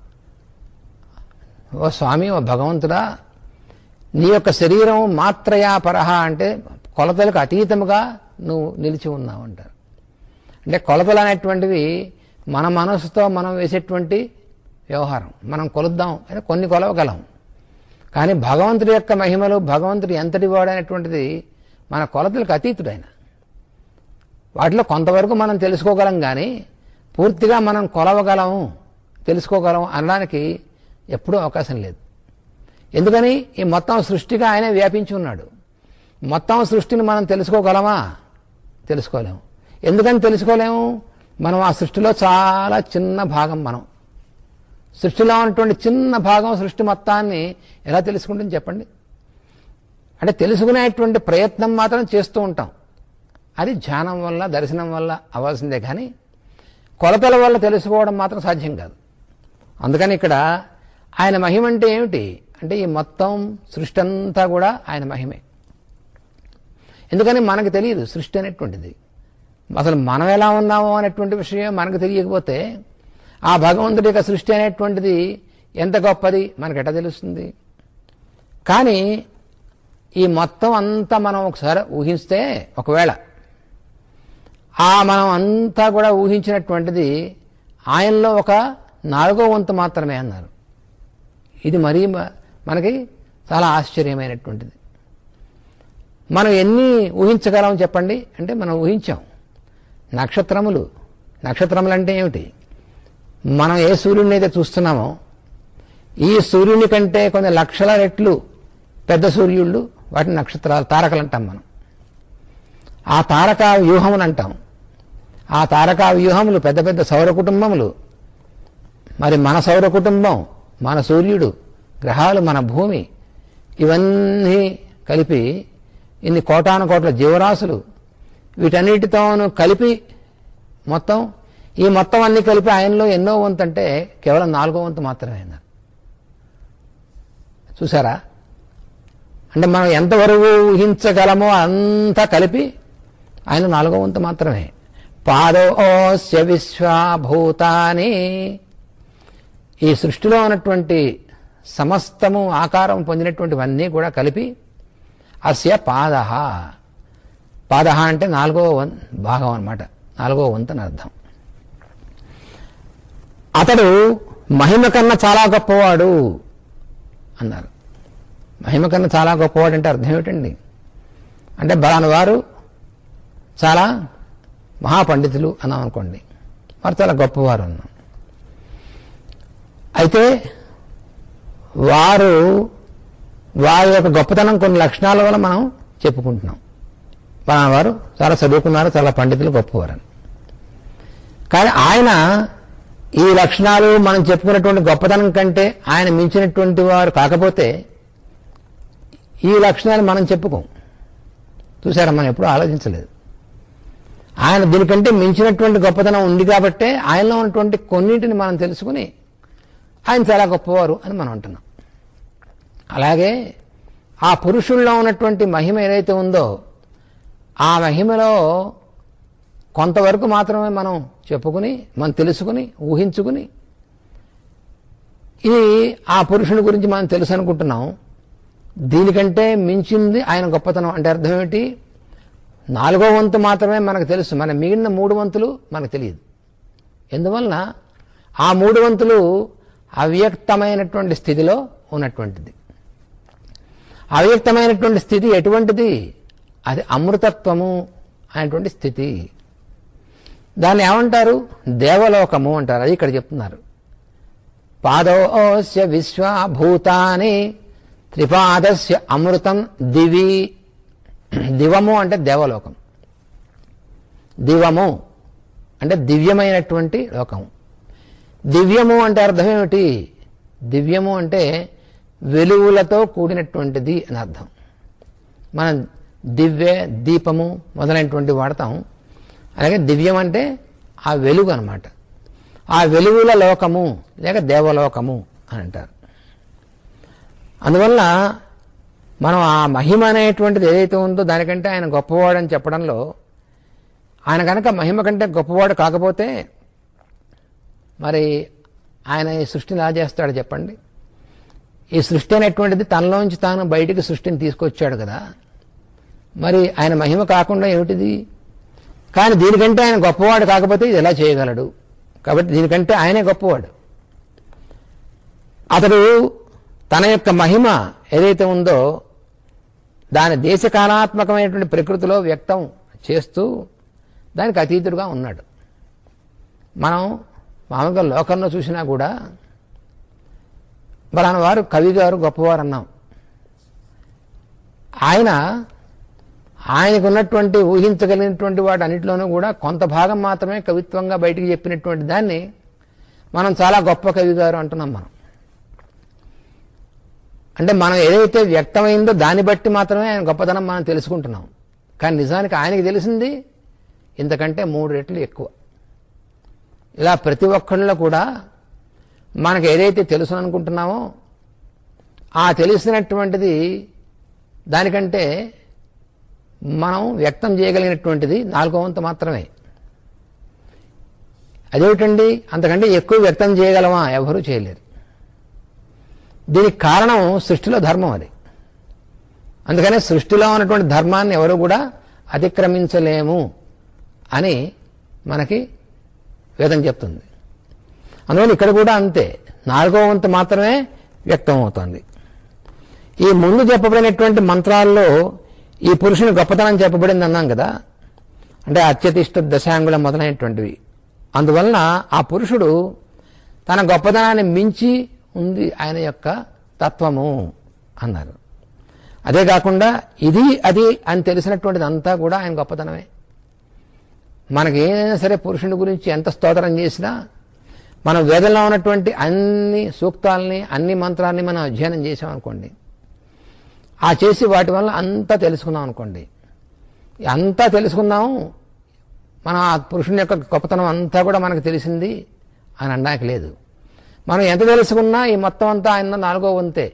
ఓ స్వామి ఓ భగవంతుడా నీ యొక్క శరీరం మాత్రయా పరహ అంటే కొలతలకు అతీతముగా నువ్వు నిలిచి ఉన్నావు అంటారు అంటే కొలతలు అనేటువంటివి మన మనసుతో మనం వేసేటువంటి వ్యవహారం మనం కొలుద్దాం అంటే కొన్ని కొలవగలం కానీ భగవంతుడి యొక్క మహిమలు భగవంతుడు ఎంతటి వాడైనటువంటిది మన కొలతలకు అతీతుడైన వాటిలో కొంతవరకు మనం తెలుసుకోగలం కానీ పూర్తిగా మనం కొలవగలము తెలుసుకోగలం అనడానికి ఎప్పుడూ అవకాశం లేదు ఎందుకని ఈ మొత్తం సృష్టిగా ఆయనే వ్యాపించి ఉన్నాడు మొత్తం సృష్టిని మనం తెలుసుకోగలమా తెలుసుకోలేము ఎందుకని తెలుసుకోలేము మనం ఆ సృష్టిలో చాలా చిన్న భాగం మనం సృష్టిలో ఉన్నటువంటి చిన్న భాగం సృష్టి మొత్తాన్ని ఎలా తెలుసుకుంటుంది చెప్పండి అంటే తెలుసుకునేటువంటి ప్రయత్నం మాత్రం చేస్తూ ఉంటాం అది ధ్యానం వల్ల దర్శనం వల్ల అవ్వాల్సిందే కానీ కొలతల వల్ల తెలుసుకోవడం మాత్రం సాధ్యం కాదు అందుకని ఇక్కడ ఆయన మహిమ అంటే ఏమిటి అంటే ఈ మొత్తం సృష్టి అంతా కూడా ఆయన మహిమే ఎందుకని మనకు తెలియదు సృష్టి అనేటువంటిది అసలు మనం ఎలా ఉన్నామో అనేటువంటి విషయం మనకు తెలియకపోతే ఆ భగవంతుడి యొక్క సృష్టి అనేటువంటిది ఎంత గొప్పది మనకు ఎట్లా తెలుస్తుంది కానీ ఈ మొత్తం అంతా మనం ఒకసారి ఊహిస్తే ఒకవేళ ఆ మనం అంతా కూడా ఊహించినటువంటిది ఆయనలో ఒక నాలుగో వంతు మాత్రమే అన్నారు ఇది మరీ మ- మనకి చాలా ఆశ్చర్యమైనటువంటిది మనం ఎన్ని ఊహించగలం చెప్పండి అంటే మనం ఊహించాం నక్షత్రములు నక్షత్రములు అంటే ఏమిటి మనం ఏ సూర్యుడిని అయితే చూస్తున్నామో ఈ సూర్యుని కంటే కొన్ని లక్షల రెట్లు పెద్ద సూర్యుళ్ళు వాటిని నక్షత్రాలు తారకలు అంటాం మనం ఆ తారకా వ్యూహములు అంటాం ఆ తారకా వ్యూహములు పెద్ద పెద్ద సౌర కుటుంబములు మరి మన సౌర కుటుంబం మన సూర్యుడు గ్రహాలు మన భూమి ఇవన్నీ కలిపి ఇన్ని కోటాను కోట్ల జీవరాశులు వీటన్నిటితోనూ కలిపి మొత్తం ఈ మొత్తం అన్ని కలిపి ఆయనలో ఎన్నో వంతు అంటే కేవలం నాలుగో వంతు మాత్రమే అన్నారు చూసారా అంటే మనం ఎంతవరకు ఊహించగలమో అంతా కలిపి ఆయన నాలుగో వంతు మాత్రమే పాదోస్య విశ్వాభూతాని ఈ సృష్టిలో ఉన్నటువంటి సమస్తము ఆకారం పొందినటువంటివన్నీ కూడా కలిపి అస్య పాద పాద అంటే నాలుగో వన్ భాగం అన్నమాట నాలుగో వంతు అని అర్థం అతడు మహిమ కన్నా చాలా గొప్పవాడు అన్నారు మహిమ కన్నా చాలా గొప్పవాడు అంటే అర్థం ఏమిటండి అంటే బలాని వారు చాలా మహాపండితులు అన్నాం అనుకోండి వారు చాలా గొప్పవారు అన్నాం అయితే వారు వారి యొక్క గొప్పతనం కొన్ని లక్షణాల వల్ల మనం చెప్పుకుంటున్నాం మన వారు చాలా చదువుకున్నారు చాలా పండితులు గొప్పవారని కానీ ఆయన ఈ లక్షణాలు మనం చెప్పుకున్నటువంటి గొప్పతనం కంటే ఆయన మించినటువంటి వారు కాకపోతే ఈ లక్షణాలు మనం చెప్పుకోం చూసారా మనం ఎప్పుడూ ఆలోచించలేదు ఆయన దీనికంటే మించినటువంటి గొప్పతనం ఉంది కాబట్టే ఆయనలో ఉన్నటువంటి కొన్నింటిని మనం తెలుసుకుని ఆయన చాలా గొప్పవారు అని మనం అంటున్నాం అలాగే ఆ పురుషుల్లో ఉన్నటువంటి మహిమ ఏదైతే ఉందో ఆ మహిమలో కొంతవరకు మాత్రమే మనం చెప్పుకుని మనం తెలుసుకుని ఊహించుకుని ఇది ఆ పురుషుని గురించి మనం తెలుసు అనుకుంటున్నాం దీనికంటే మించింది ఆయన గొప్పతనం అంటే అర్థం ఏమిటి నాలుగో వంతు మాత్రమే మనకు తెలుసు మన మిగిలిన మూడు వంతులు మనకు తెలియదు ఎందువలన ఆ మూడు వంతులు అవ్యక్తమైనటువంటి స్థితిలో ఉన్నటువంటిది అవ్యక్తమైనటువంటి స్థితి ఎటువంటిది అది అమృతత్వము అనేటువంటి స్థితి దాన్ని ఏమంటారు దేవలోకము అంటారు అది ఇక్కడ చెప్తున్నారు పాదోస్య విశ్వభూతాని త్రిపాదస్య అమృతం దివి దివము అంటే దేవలోకం దివము అంటే దివ్యమైనటువంటి లోకము దివ్యము అంటే అర్థం ఏమిటి దివ్యము అంటే వెలుగులతో కూడినటువంటిది అని అర్థం మనం దివ్య దీపము మొదలైనటువంటి వాడతాం అలాగే దివ్యం అంటే ఆ వెలుగు అన్నమాట ఆ వెలుగుల లోకము లేక దేవలోకము అని అంటారు అందువల్ల మనం ఆ మహిమ అనేటువంటిది ఏదైతే ఉందో దానికంటే ఆయన గొప్పవాడని చెప్పడంలో ఆయన కనుక మహిమ కంటే గొప్పవాడు కాకపోతే మరి ఆయన ఈ సృష్టిని ఎలా చేస్తాడు చెప్పండి ఈ సృష్టి అనేటువంటిది తనలోంచి తాను బయటికి సృష్టిని తీసుకొచ్చాడు కదా మరి ఆయన మహిమ కాకుండా ఏమిటిది కానీ దీనికంటే ఆయన గొప్పవాడు కాకపోతే ఇది ఎలా చేయగలడు కాబట్టి దీనికంటే ఆయనే గొప్పవాడు అతడు తన యొక్క మహిమ ఏదైతే ఉందో దాని దేశకాలాత్మకమైనటువంటి ప్రకృతిలో వ్యక్తం చేస్తూ దానికి అతీతుడుగా ఉన్నాడు మనం మామూలుగా లోకంలో చూసినా కూడా బలాన వారు కవి గారు గొప్పవారు అన్నాం ఆయన ఆయనకు ఉన్నటువంటి ఊహించగలిగినటువంటి వాటి అన్నింటిలోనూ కూడా కొంత భాగం మాత్రమే కవిత్వంగా బయటికి చెప్పినటువంటి దాన్ని మనం చాలా గొప్ప కవి గారు అంటున్నాం మనం అంటే మనం ఏదైతే వ్యక్తమైందో దాన్ని బట్టి మాత్రమే ఆయన గొప్పతనం మనం తెలుసుకుంటున్నాం కానీ నిజానికి ఆయనకి తెలిసింది ఇంతకంటే మూడు రెట్లు ఎక్కువ ఇలా ప్రతి ఒక్కళ్ళలో కూడా మనకు ఏదైతే తెలుసు అనుకుంటున్నామో ఆ తెలిసినటువంటిది దానికంటే మనం వ్యక్తం చేయగలిగినటువంటిది నాలుగో వంతు మాత్రమే అదేమిటండి అంతకంటే ఎక్కువ వ్యక్తం చేయగలమా ఎవరూ చేయలేరు దీనికి కారణం సృష్టిలో ధర్మం అది అందుకనే సృష్టిలో ఉన్నటువంటి ధర్మాన్ని ఎవరు కూడా అతిక్రమించలేము అని మనకి వేదం చెప్తుంది అందువల్ల ఇక్కడ కూడా అంతే నాలుగో వంతు మాత్రమే వ్యక్తం అవుతోంది ఈ ముందు చెప్పబడినటువంటి మంత్రాల్లో ఈ పురుషుని గొప్పతనం చెప్పబడింది అన్నాం కదా అంటే అత్యతిష్ట దశాంగుల మొదలైనటువంటివి అందువలన ఆ పురుషుడు తన గొప్పతనాన్ని మించి ఉంది ఆయన యొక్క తత్వము అన్నారు అదే కాకుండా ఇది అది అని తెలిసినటువంటిది అంతా కూడా ఆయన గొప్పతనమే మనకి ఏదైనా సరే పురుషుని గురించి ఎంత స్తోత్రం చేసినా మనం వేదంలో ఉన్నటువంటి అన్ని సూక్తాలని అన్ని మంత్రాలని మనం అధ్యయనం చేసామనుకోండి ఆ చేసి వాటి వల్ల అంతా తెలుసుకున్నాం అనుకోండి అంతా తెలుసుకున్నాము మనం ఆ పురుషుని యొక్క గొప్పతనం అంతా కూడా మనకు తెలిసింది అని అనడానికి లేదు మనం ఎంత తెలుసుకున్నా ఈ మొత్తం అంతా ఆయన నాలుగో వంతే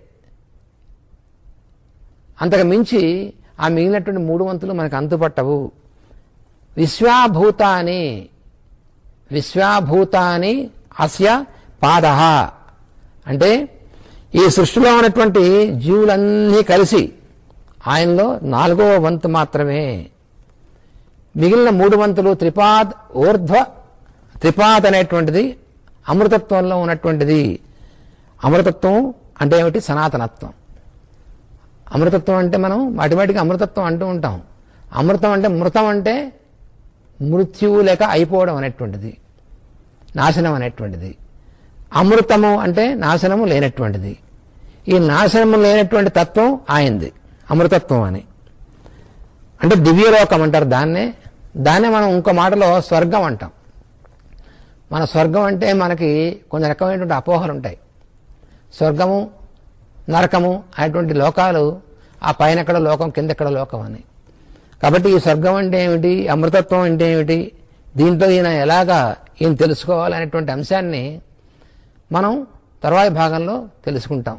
అంతకు మించి ఆ మిగిలినటువంటి మూడు వంతులు మనకు అంతుపట్టవు విశ్వాభూతాని విశ్వాభూతాని అస్య పాద అంటే ఈ సృష్టిలో ఉన్నటువంటి జీవులన్నీ కలిసి ఆయనలో నాలుగవ వంతు మాత్రమే మిగిలిన మూడు వంతులు త్రిపాద్ ఊర్ధ్వ త్రిపాద్ అనేటువంటిది అమృతత్వంలో ఉన్నటువంటిది అమృతత్వం అంటే ఏమిటి సనాతనత్వం అమృతత్వం అంటే మనం మాటిమాటికి అమృతత్వం అంటూ ఉంటాం అమృతం అంటే మృతం అంటే మృత్యువు లేక అయిపోవడం అనేటువంటిది నాశనం అనేటువంటిది అమృతము అంటే నాశనము లేనటువంటిది ఈ నాశనము లేనటువంటి తత్వం ఆయంది అమృతత్వం అని అంటే దివ్యలోకం అంటారు దాన్నే దాన్నే మనం ఇంకో మాటలో స్వర్గం అంటాం మన స్వర్గం అంటే మనకి కొన్ని రకమైనటువంటి అపోహలు ఉంటాయి స్వర్గము నరకము అనేటువంటి లోకాలు ఆ పైన ఎక్కడ లోకం కింద ఎక్కడ లోకం అని కాబట్టి ఈ స్వర్గం అంటే ఏమిటి అమృతత్వం అంటే ఏమిటి దీంట్లో ఈయన ఎలాగా ఈయన తెలుసుకోవాలనేటువంటి అంశాన్ని మనం తర్వాయి భాగంలో తెలుసుకుంటాం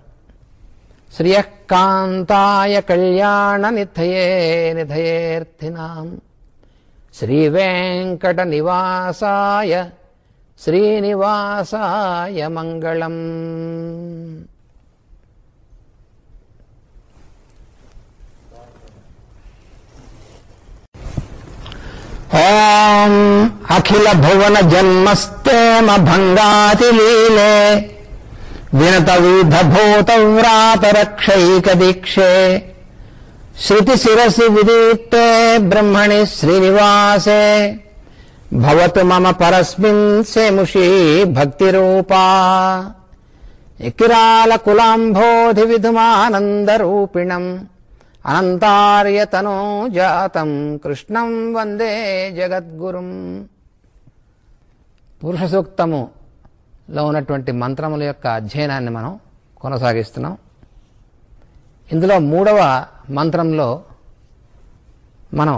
శ్రియకాంతాయ కళ్యాణ నిథయే నిధయేర్థినాం శ్రీ వెంకట నివాసాయ శ్రీనివాసాయ మంగళం ఓం అఖిల భువన జన్మస్తేమ భంగాతి లీలే వినత విధ భూత వ్రాత రక్షైక దీక్షే శృతి శిరసి విదీప్తే బ్రహ్మణి శ్రీనివాసే భవతు మమ పరస్మిన్ సేముషీ భక్తిరూపా ఎకిరాల కులాంబోధి విధుమానందరూపిణం అనంతార్యతనో జాతం కృష్ణం వందే జగద్గురుం పురుష సూక్తములో ఉన్నటువంటి మంత్రముల యొక్క అధ్యయనాన్ని మనం కొనసాగిస్తున్నాం ఇందులో మూడవ మంత్రంలో మనం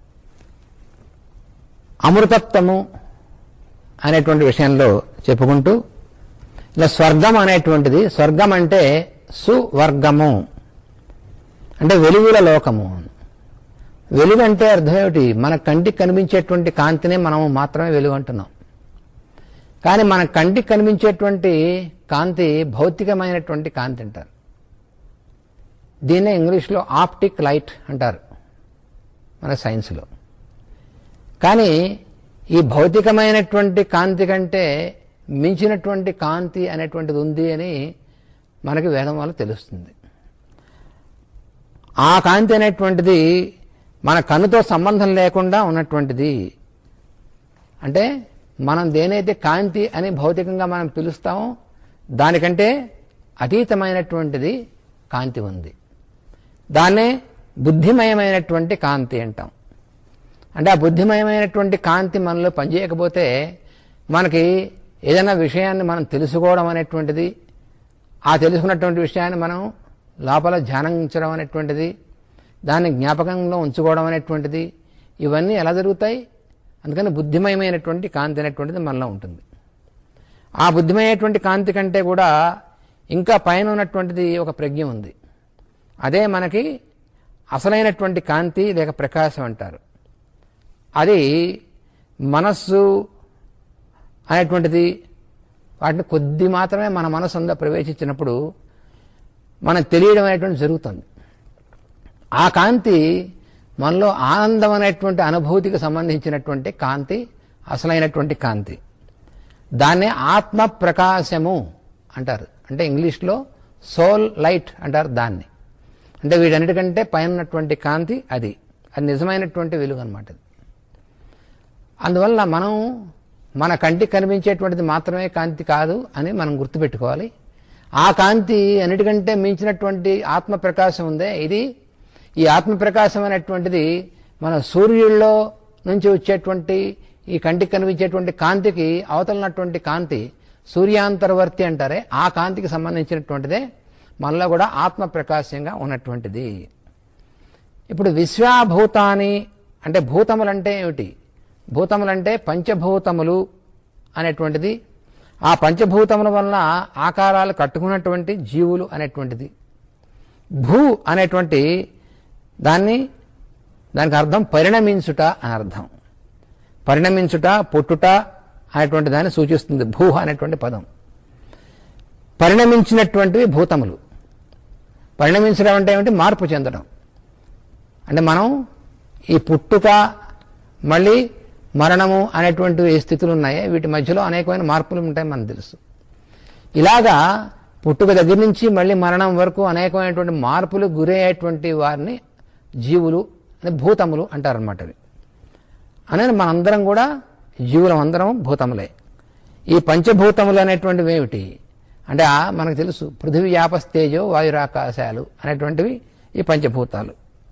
అమృతత్వము అనేటువంటి విషయంలో చెప్పుకుంటూ ఇలా స్వర్గం అనేటువంటిది స్వర్గం అంటే సువర్గము అంటే వెలుగుల లోకము వెలుగు అంటే అర్థం ఏమిటి మన కంటికి కనిపించేటువంటి కాంతినే మనం మాత్రమే వెలుగు అంటున్నాం కానీ మన కంటికి కనిపించేటువంటి కాంతి భౌతికమైనటువంటి కాంతి అంటారు దీన్నే ఇంగ్లీష్లో ఆప్టిక్ లైట్ అంటారు మన సైన్స్లో కానీ ఈ భౌతికమైనటువంటి కాంతి కంటే మించినటువంటి కాంతి అనేటువంటిది ఉంది అని మనకి వేదం వల్ల తెలుస్తుంది ఆ కాంతి అనేటువంటిది మన కన్నుతో సంబంధం లేకుండా ఉన్నటువంటిది అంటే మనం దేనైతే కాంతి అని భౌతికంగా మనం పిలుస్తామో దానికంటే అతీతమైనటువంటిది కాంతి ఉంది దాన్నే బుద్ధిమయమైనటువంటి కాంతి అంటాం అంటే ఆ బుద్ధిమయమైనటువంటి కాంతి మనలో పనిచేయకపోతే మనకి ఏదైనా విషయాన్ని మనం తెలుసుకోవడం అనేటువంటిది ఆ తెలుసుకున్నటువంటి విషయాన్ని మనం లోపల ధ్యానించడం అనేటువంటిది దాన్ని జ్ఞాపకంలో ఉంచుకోవడం అనేటువంటిది ఇవన్నీ ఎలా జరుగుతాయి అందుకని బుద్ధిమయమైనటువంటి కాంతి అనేటువంటిది మనలో ఉంటుంది ఆ బుద్ధిమయమైనటువంటి కాంతి కంటే కూడా ఇంకా పైన ఉన్నటువంటిది ఒక ప్రజ్ఞ ఉంది అదే మనకి అసలైనటువంటి కాంతి లేక ప్రకాశం అంటారు అది మనస్సు అనేటువంటిది వాటిని కొద్ది మాత్రమే మన మనస్సు అంతా ప్రవేశించినప్పుడు మనకు తెలియడం అనేటువంటి జరుగుతుంది ఆ కాంతి మనలో ఆనందం అనేటువంటి అనుభూతికి సంబంధించినటువంటి కాంతి అసలైనటువంటి కాంతి దాన్నే ఆత్మ ప్రకాశము అంటారు అంటే ఇంగ్లీష్లో సోల్ లైట్ అంటారు దాన్ని అంటే వీటన్నిటికంటే పైన ఉన్నటువంటి కాంతి అది అది నిజమైనటువంటి వెలుగు అనమాట అందువల్ల మనం మన కంటికి కనిపించేటువంటిది మాత్రమే కాంతి కాదు అని మనం గుర్తుపెట్టుకోవాలి ఆ కాంతి అన్నిటికంటే మించినటువంటి ఆత్మ ప్రకాశం ఉందే ఇది ఈ ఆత్మ ప్రకాశం అనేటువంటిది మన సూర్యుల్లో నుంచి వచ్చేటువంటి ఈ కంటికి కనిపించేటువంటి కాంతికి అవతలనటువంటి కాంతి సూర్యాంతర్వర్తి అంటారే ఆ కాంతికి సంబంధించినటువంటిదే మనలో కూడా ఆత్మ ప్రకాశంగా ఉన్నటువంటిది ఇప్పుడు విశ్వాభూతాని అంటే భూతములంటే ఏమిటి భూతములంటే పంచభూతములు అనేటువంటిది ఆ పంచభూతముల వల్ల ఆకారాలు కట్టుకున్నటువంటి జీవులు అనేటువంటిది భూ అనేటువంటి దాన్ని దానికి అర్థం పరిణమించుట అని అర్థం పరిణమించుట పుట్టుట అనేటువంటి దాన్ని సూచిస్తుంది భూ అనేటువంటి పదం పరిణమించినటువంటివి భూతములు పరిణమించడం అంటే ఏమిటి మార్పు చెందడం అంటే మనం ఈ పుట్టుక మళ్ళీ మరణము అనేటువంటి స్థితులు ఉన్నాయి వీటి మధ్యలో అనేకమైన మార్పులు ఉంటాయి మనకు తెలుసు ఇలాగా పుట్టుక దగ్గర నుంచి మళ్ళీ మరణం వరకు అనేకమైనటువంటి మార్పులు గురయ్యేటువంటి వారిని జీవులు అని భూతములు అంటారనమాట అవి అనేది మనందరం కూడా జీవులం అందరం భూతములే ఈ పంచభూతములు అనేటువంటివి ఏమిటి అంటే ఆ మనకు తెలుసు పృథివీ యాపస్తేజో వాయురాకాశాలు అనేటువంటివి ఈ పంచభూతాలు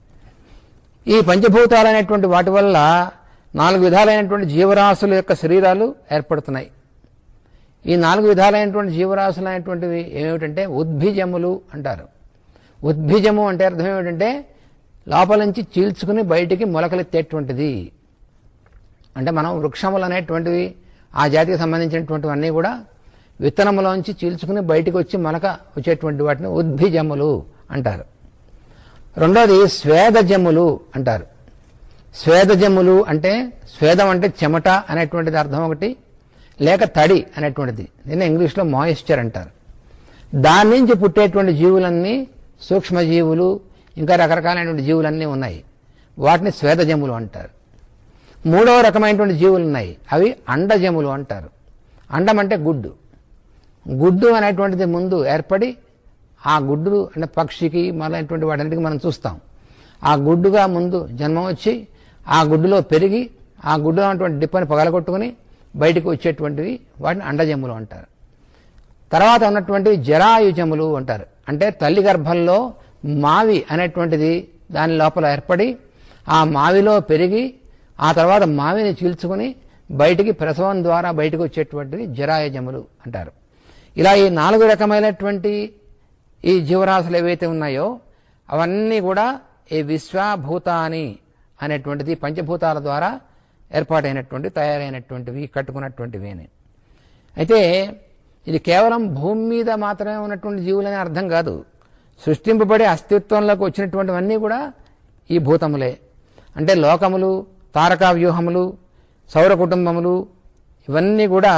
ఈ పంచభూతాలు అనేటువంటి వాటి వల్ల నాలుగు విధాలైనటువంటి జీవరాశుల యొక్క శరీరాలు ఏర్పడుతున్నాయి ఈ నాలుగు విధాలైనటువంటి జీవరాశులు అనేటువంటివి ఏమిటంటే ఉద్భిజములు అంటారు ఉద్భిజము అంటే అర్థం ఏమిటంటే లోపల నుంచి చీల్చుకుని బయటికి మొలకలెత్తేటువంటిది అంటే మనం వృక్షములు అనేటువంటివి ఆ జాతికి సంబంధించినటువంటివన్నీ కూడా విత్తనములోంచి చీల్చుకుని బయటికి వచ్చి మొలక వచ్చేటువంటి వాటిని ఉద్భిజములు అంటారు రెండోది స్వేదజములు అంటారు స్వేదజములు అంటే స్వేదం అంటే చెమట అనేటువంటిది అర్థం ఒకటి లేక తడి అనేటువంటిది దీన్ని ఇంగ్లీష్లో మాయిశ్చర్ అంటారు దాని నుంచి పుట్టేటువంటి జీవులన్నీ సూక్ష్మజీవులు ఇంకా రకరకాలైనటువంటి జీవులన్నీ ఉన్నాయి వాటిని స్వేదజములు అంటారు మూడవ రకమైనటువంటి జీవులు ఉన్నాయి అవి అండజములు అంటారు అండం అంటే గుడ్డు గుడ్డు అనేటువంటిది ముందు ఏర్పడి ఆ గుడ్డు అంటే పక్షికి మొదలైనటువంటి వాటన్నిటికి మనం చూస్తాం ఆ గుడ్డుగా ముందు జన్మ వచ్చి ఆ గుడ్డులో పెరిగి ఆ గుడ్డులో ఉన్నటువంటి డిప్పని పగలగొట్టుకుని బయటికి వచ్చేటువంటివి వాటిని అండజములు అంటారు తర్వాత ఉన్నటువంటివి జరాయుజములు అంటారు అంటే తల్లి గర్భంలో మావి అనేటువంటిది దాని లోపల ఏర్పడి ఆ మావిలో పెరిగి ఆ తర్వాత మావిని చీల్చుకుని బయటికి ప్రసవం ద్వారా బయటకు వచ్చేటువంటివి జరాయజములు అంటారు ఇలా ఈ నాలుగు రకమైనటువంటి ఈ జీవరాశులు ఏవైతే ఉన్నాయో అవన్నీ కూడా ఈ విశ్వభూతాని అనేటువంటిది పంచభూతాల ద్వారా ఏర్పాటైనటువంటి తయారైనటువంటివి కట్టుకున్నటువంటివి అని అయితే ఇది కేవలం భూమి మీద మాత్రమే ఉన్నటువంటి జీవులనే అర్థం కాదు సృష్టింపబడి అస్తిత్వంలోకి వచ్చినటువంటివన్నీ కూడా ఈ భూతములే అంటే లోకములు తారకా వ్యూహములు సౌర కుటుంబములు ఇవన్నీ కూడా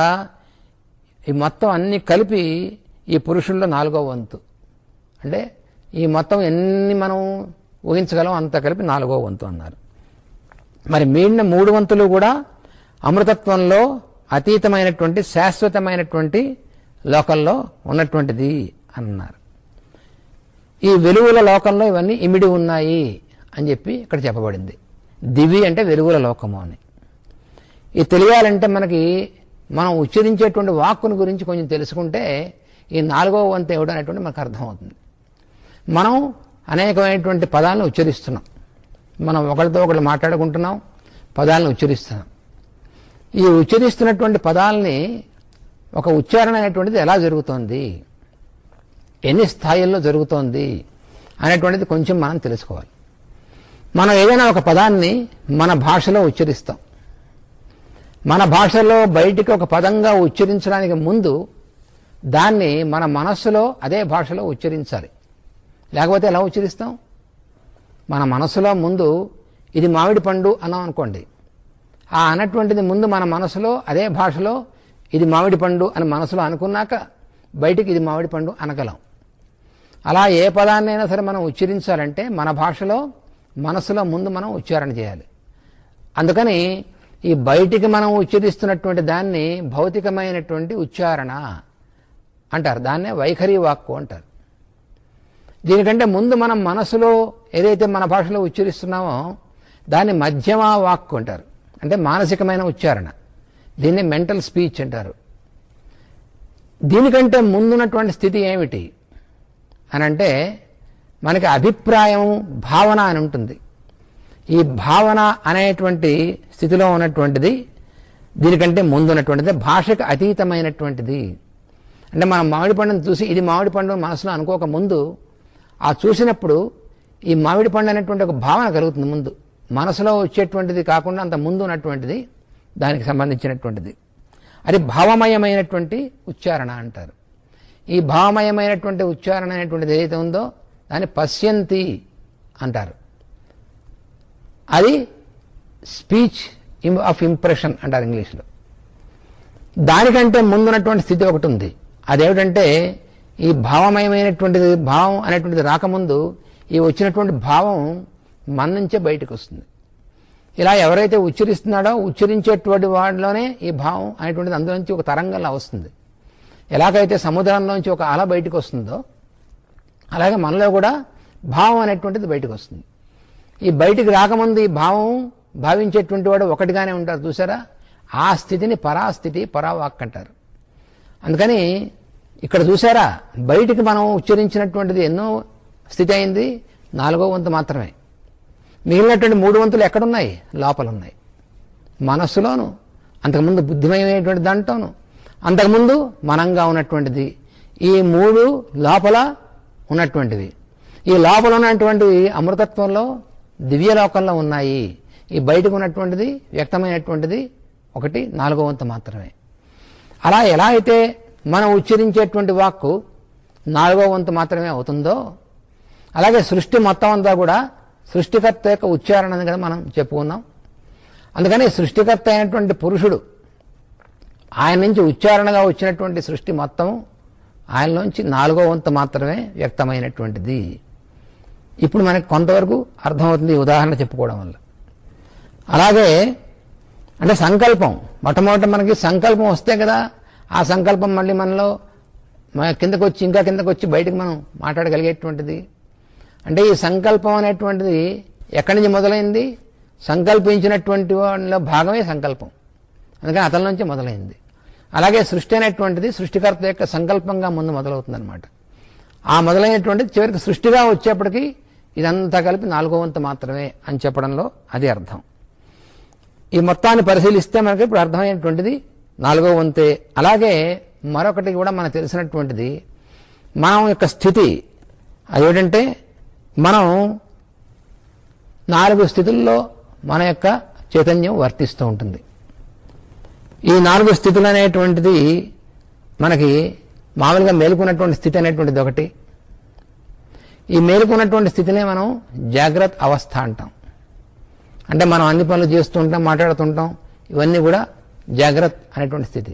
ఈ మొత్తం అన్ని కలిపి ఈ పురుషుల్లో నాలుగో వంతు అంటే ఈ మొత్తం ఎన్ని మనం ఊహించగలం అంత కలిపి నాలుగో వంతు అన్నారు మరి మిగిలిన మూడు వంతులు కూడా అమృతత్వంలో అతీతమైనటువంటి శాశ్వతమైనటువంటి లోకంలో ఉన్నటువంటిది అన్నారు ఈ వెలుగుల లోకంలో ఇవన్నీ ఇమిడి ఉన్నాయి అని చెప్పి ఇక్కడ చెప్పబడింది దివి అంటే వెలుగుల లోకము అని ఇది తెలియాలంటే మనకి మనం ఉచ్చరించేటువంటి వాక్కుని గురించి కొంచెం తెలుసుకుంటే ఈ నాలుగవ వంతు ఏమిటో అనేటువంటి మనకు అర్థమవుతుంది మనం అనేకమైనటువంటి పదాలను ఉచ్చరిస్తున్నాం మనం ఒకరితో ఒకరు మాట్లాడుకుంటున్నాం పదాలను ఉచ్చరిస్తున్నాం ఈ ఉచ్చరిస్తున్నటువంటి పదాలని ఒక ఉచ్చారణ అనేటువంటిది ఎలా జరుగుతోంది ఎన్ని స్థాయిల్లో జరుగుతోంది అనేటువంటిది కొంచెం మనం తెలుసుకోవాలి మనం ఏదైనా ఒక పదాన్ని మన భాషలో ఉచ్చరిస్తాం మన భాషలో బయటికి ఒక పదంగా ఉచ్చరించడానికి ముందు దాన్ని మన మనస్సులో అదే భాషలో ఉచ్చరించాలి లేకపోతే ఎలా ఉచ్చరిస్తాం మన మనసులో ముందు ఇది మామిడి పండు అన్నాం అనుకోండి ఆ అన్నటువంటిది ముందు మన మనసులో అదే భాషలో ఇది మామిడి పండు అని మనసులో అనుకున్నాక బయటికి ఇది మామిడి పండు అనగలం అలా ఏ పదాన్నైనా సరే మనం ఉచ్చరించాలంటే మన భాషలో మనసులో ముందు మనం ఉచ్చారణ చేయాలి అందుకని ఈ బయటికి మనం ఉచ్చరిస్తున్నటువంటి దాన్ని భౌతికమైనటువంటి ఉచ్చారణ అంటారు దాన్నే వైఖరి వాక్కు అంటారు దీనికంటే ముందు మనం మనసులో ఏదైతే మన భాషలో ఉచ్చరిస్తున్నామో దాన్ని మధ్యమ వాక్కు అంటారు అంటే మానసికమైన ఉచ్చారణ దీన్ని మెంటల్ స్పీచ్ అంటారు దీనికంటే ముందున్నటువంటి స్థితి ఏమిటి అని అంటే మనకి అభిప్రాయం భావన అని ఉంటుంది ఈ భావన అనేటువంటి స్థితిలో ఉన్నటువంటిది దీనికంటే ముందు ఉన్నటువంటిది భాషకు అతీతమైనటువంటిది అంటే మనం మామిడి పండును చూసి ఇది మామిడి పండు మనసులో అనుకోక ముందు ఆ చూసినప్పుడు ఈ మామిడి పండు అనేటువంటి ఒక భావన కలుగుతుంది ముందు మనసులో వచ్చేటువంటిది కాకుండా అంత ముందు ఉన్నటువంటిది దానికి సంబంధించినటువంటిది అది భావమయమైనటువంటి ఉచ్చారణ అంటారు ఈ భావమయమైనటువంటి ఉచ్చారణ అనేటువంటిది ఏదైతే ఉందో దాన్ని పశ్యంతి అంటారు అది స్పీచ్ ఆఫ్ ఇంప్రెషన్ అంటారు ఇంగ్లీష్లో దానికంటే ముందున్నటువంటి స్థితి ఒకటి ఉంది అదేమిటంటే ఈ భావమయమైనటువంటిది భావం అనేటువంటిది రాకముందు ఈ వచ్చినటువంటి భావం మన నుంచే బయటకు వస్తుంది ఇలా ఎవరైతే ఉచ్చరిస్తున్నాడో ఉచ్చరించేటువంటి వాడిలోనే ఈ భావం అనేటువంటిది అందులోంచి ఒక తరంగంలా వస్తుంది ఎలాగైతే సముద్రంలోంచి ఒక అల బయటకు వస్తుందో అలాగే మనలో కూడా భావం అనేటువంటిది బయటకు వస్తుంది ఈ బయటికి రాకముందు ఈ భావం భావించేటువంటి వాడు ఒకటిగానే ఉంటారు చూసారా ఆ స్థితిని పరాస్థితి పరావాక్ అంటారు అందుకని ఇక్కడ చూసారా బయటికి మనం ఉచ్చరించినటువంటిది ఎన్నో స్థితి అయింది నాలుగో వంతు మాత్రమే మిగిలినటువంటి మూడు వంతులు ఎక్కడున్నాయి లోపల ఉన్నాయి మనస్సులోను అంతకుముందు బుద్ధిమయమైనటువంటి దాంట్లోను అంతకుముందు మనంగా ఉన్నటువంటిది ఈ మూడు లోపల ఉన్నటువంటివి ఈ లోపల ఉన్నటువంటివి అమృతత్వంలో దివ్యలోకంలో ఉన్నాయి ఈ బయటకు ఉన్నటువంటిది వ్యక్తమైనటువంటిది ఒకటి నాలుగో వంతు మాత్రమే అలా ఎలా అయితే మనం ఉచ్చరించేటువంటి వాక్కు నాలుగో వంతు మాత్రమే అవుతుందో అలాగే సృష్టి మొత్తం అంతా కూడా సృష్టికర్త యొక్క ఉచ్చారణ అని కదా మనం చెప్పుకున్నాం అందుకని సృష్టికర్త అయినటువంటి పురుషుడు ఆయన నుంచి ఉచ్చారణగా వచ్చినటువంటి సృష్టి మొత్తం ఆయనలోంచి నాలుగో వంతు మాత్రమే వ్యక్తమైనటువంటిది ఇప్పుడు మనకి కొంతవరకు అర్థమవుతుంది ఈ ఉదాహరణ చెప్పుకోవడం వల్ల అలాగే అంటే సంకల్పం మొట్టమొదట మనకి సంకల్పం వస్తే కదా ఆ సంకల్పం మళ్ళీ మనలో మన కిందకు వచ్చి ఇంకా కిందకు వచ్చి బయటకు మనం మాట్లాడగలిగేటువంటిది అంటే ఈ సంకల్పం అనేటువంటిది ఎక్కడి నుంచి మొదలైంది సంకల్పించినటువంటి వాటిలో భాగమే సంకల్పం అందుకని అతని నుంచి మొదలైంది అలాగే సృష్టి అనేటువంటిది సృష్టికర్త యొక్క సంకల్పంగా ముందు మొదలవుతుందన్నమాట ఆ మొదలైనటువంటిది చివరికి సృష్టిగా వచ్చేప్పటికి ఇదంతా కలిపి నాలుగో వంతు మాత్రమే అని చెప్పడంలో అది అర్థం ఈ మొత్తాన్ని పరిశీలిస్తే మనకి ఇప్పుడు అర్థమైనటువంటిది నాలుగో వంతే అలాగే మరొకటి కూడా మనకు తెలిసినటువంటిది మనం యొక్క స్థితి అదేంటంటే మనం నాలుగు స్థితుల్లో మన యొక్క చైతన్యం వర్తిస్తూ ఉంటుంది ఈ నాలుగు స్థితులు అనేటువంటిది మనకి మామూలుగా మేలుకున్నటువంటి స్థితి అనేటువంటిది ఒకటి ఈ మేలుకున్నటువంటి స్థితినే మనం జాగ్రత్త అవస్థ అంటాం అంటే మనం అన్ని పనులు చేస్తూ ఉంటాం మాట్లాడుతుంటాం ఇవన్నీ కూడా జాగ్రత్త అనేటువంటి స్థితి